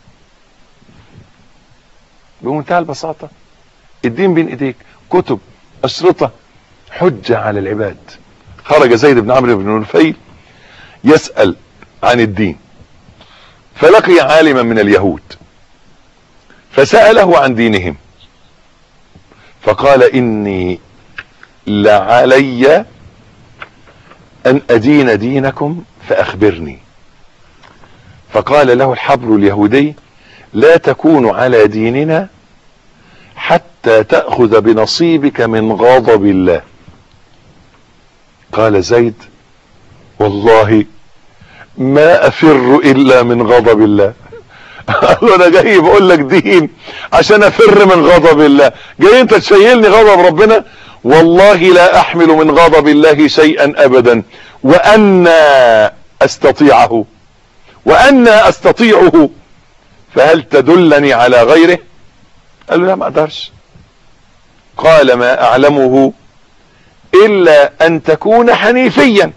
بمنتهى البساطة الدين بين ايديك كتب اشرطة حجة على العباد خرج زيد بن عمرو بن نفيل يسأل عن الدين فلقي عالما من اليهود فسأله عن دينهم فقال إني لعلي أن أدين دينكم فأخبرني فقال له الحبر اليهودي لا تكون على ديننا حتى تأخذ بنصيبك من غضب الله قال زيد والله ما افر الا من غضب الله قال له انا جاي بقول لك دين عشان افر من غضب الله جاي انت تشيلني غضب ربنا والله لا احمل من غضب الله شيئا ابدا وانا استطيعه وانا استطيعه فهل تدلني على غيره قال له لا ما اقدرش قال ما اعلمه الا ان تكون حنيفيا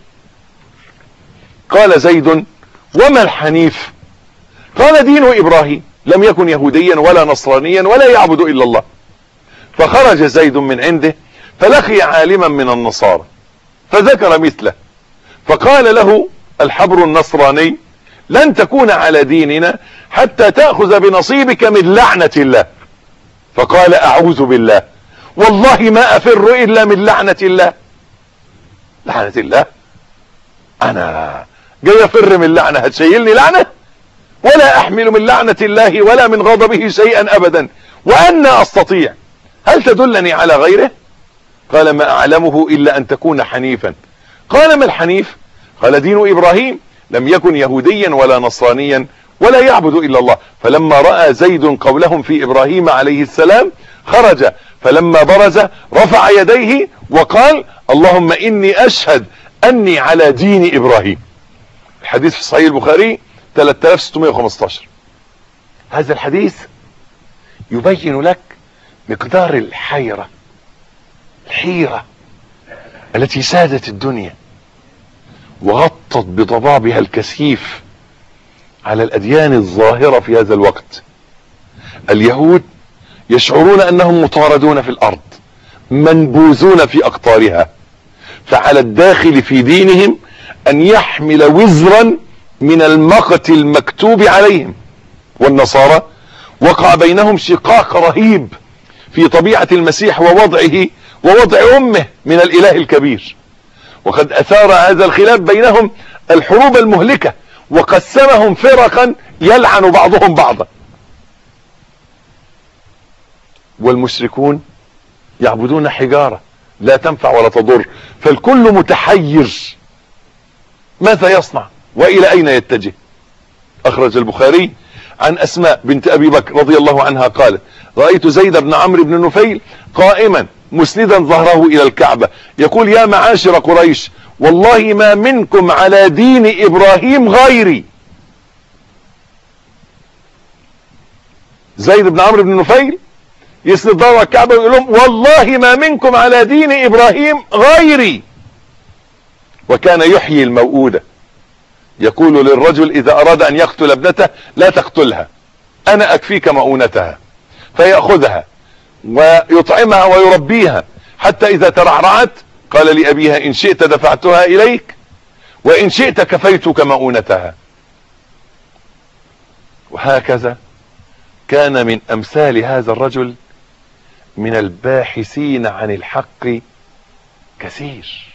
قال زيد وما الحنيف قال دين ابراهيم لم يكن يهوديا ولا نصرانيا ولا يعبد الا الله فخرج زيد من عنده فلقي عالما من النصارى فذكر مثله فقال له الحبر النصراني لن تكون على ديننا حتى تأخذ بنصيبك من لعنة الله فقال اعوذ بالله والله ما افر الا من لعنة الله لعنة الله انا جاي افر من لعنة هتشيلني لعنة ولا احمل من لعنة الله ولا من غضبه شيئا ابدا وانا استطيع هل تدلني على غيره قال ما اعلمه الا ان تكون حنيفا قال ما الحنيف قال دين ابراهيم لم يكن يهوديا ولا نصرانيا ولا يعبد الا الله فلما راى زيد قولهم في ابراهيم عليه السلام خرج فلما برز رفع يديه وقال اللهم اني اشهد اني على دين ابراهيم الحديث في صحيح البخاري 3615 هذا الحديث يبين لك مقدار الحيرة الحيرة التي سادت الدنيا وغطت بضبابها الكثيف على الاديان الظاهرة في هذا الوقت اليهود يشعرون انهم مطاردون في الارض منبوذون في اقطارها فعلى الداخل في دينهم ان يحمل وزرا من المقت المكتوب عليهم والنصارى وقع بينهم شقاق رهيب في طبيعة المسيح ووضعه ووضع امه من الاله الكبير وقد اثار هذا الخلاف بينهم الحروب المهلكة وقسمهم فرقا يلعن بعضهم بعضا والمشركون يعبدون حجارة لا تنفع ولا تضر فالكل متحير ماذا يصنع والى اين يتجه اخرج البخاري عن اسماء بنت ابي بكر رضي الله عنها قالت رأيت زيد بن عمرو بن نفيل قائما مسندا ظهره الى الكعبة يقول يا معاشر قريش والله ما منكم على دين ابراهيم غيري زيد بن عمرو بن نفيل يسند ظهره الكعبة ويقول لهم والله ما منكم على دين ابراهيم غيري وكان يحيي الموؤودة يقول للرجل اذا اراد ان يقتل ابنته لا تقتلها انا اكفيك مؤونتها فيأخذها ويطعمها ويربيها حتى اذا ترعرعت قال لابيها ان شئت دفعتها اليك وان شئت كفيتك مؤونتها وهكذا كان من امثال هذا الرجل من الباحثين عن الحق كثير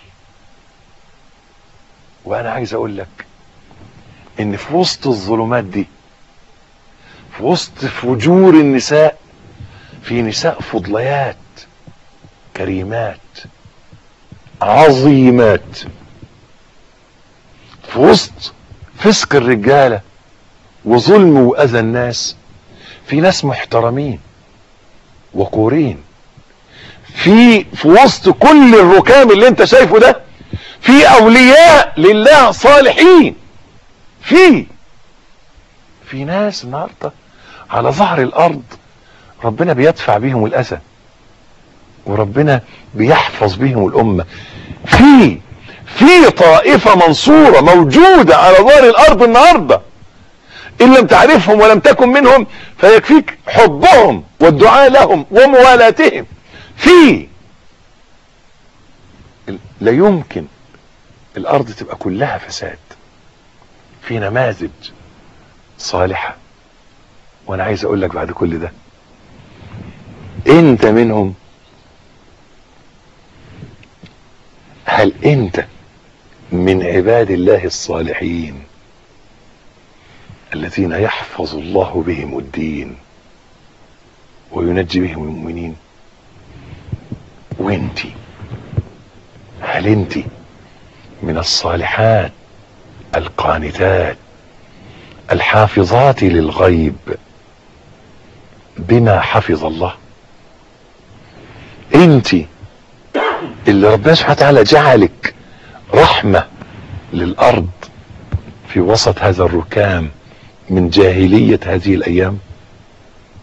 وانا عايز اقول لك ان في وسط الظلمات دي في وسط فجور النساء في نساء فضليات كريمات عظيمات في وسط فسق الرجالة وظلم واذى الناس في ناس محترمين وقورين في في وسط كل الركام اللي انت شايفه ده في اولياء لله صالحين في في ناس النهارده على ظهر الارض ربنا بيدفع بيهم الاذى وربنا بيحفظ بيهم الامه في في طائفه منصوره موجوده على ظهر الارض النهارده ان لم تعرفهم ولم تكن منهم فيكفيك حبهم والدعاء لهم وموالاتهم في لا يمكن الارض تبقى كلها فساد في نماذج صالحة وانا عايز اقول لك بعد كل ده انت منهم هل انت من عباد الله الصالحين الذين يحفظ الله بهم الدين وينجي بهم المؤمنين وانت هل انت من الصالحات القانتات الحافظات للغيب بما حفظ الله انت اللي ربنا سبحانه وتعالى جعلك رحمة للارض في وسط هذا الركام من جاهلية هذه الايام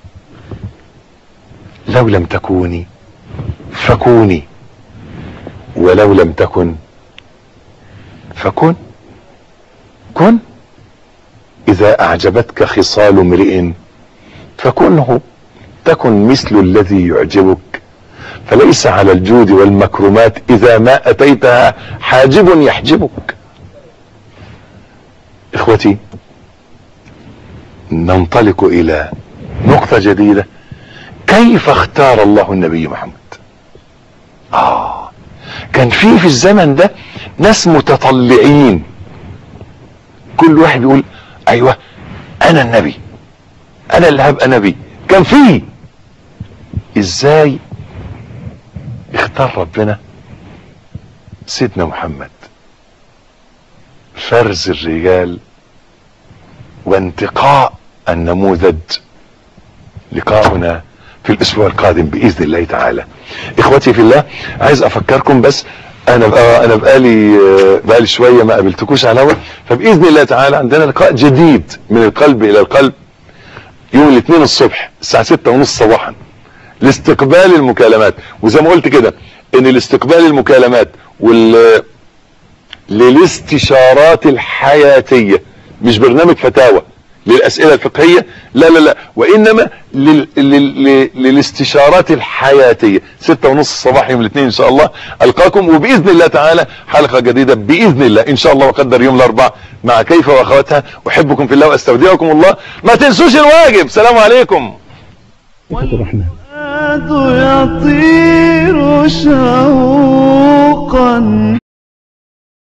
لو لم تكوني فكوني ولو لم تكن فكن كن اذا اعجبتك خصال امرئ فكنه تكن مثل الذي يعجبك فليس على الجود والمكرمات اذا ما اتيتها حاجب يحجبك اخوتي ننطلق الى نقطة جديدة كيف اختار الله النبي محمد اه كان في في الزمن ده ناس متطلعين كل واحد يقول ايوه انا النبي انا اللي هبقى نبي كان في ازاي اختار ربنا سيدنا محمد فرز الرجال وانتقاء النموذج لقاؤنا في الاسبوع القادم باذن الله تعالى اخوتي في الله عايز افكركم بس انا بقى انا بقالي بقالي شويه ما قابلتكوش على الهوا فباذن الله تعالى عندنا لقاء جديد من القلب الى القلب يوم الاثنين الصبح الساعه ستة ونص صباحا لاستقبال المكالمات وزي ما قلت كده ان الاستقبال المكالمات وال للاستشارات الحياتيه مش برنامج فتاوى للاسئله الفقهيه لا لا لا وانما لل... لل... للاستشارات الحياتيه ستة ونص الصباح يوم الاثنين ان شاء الله القاكم وباذن الله تعالى حلقه جديده باذن الله ان شاء الله وقدر يوم الاربعاء مع كيف واخواتها احبكم في الله واستودعكم الله ما تنسوش الواجب سلام عليكم الرحمن يطير شوقا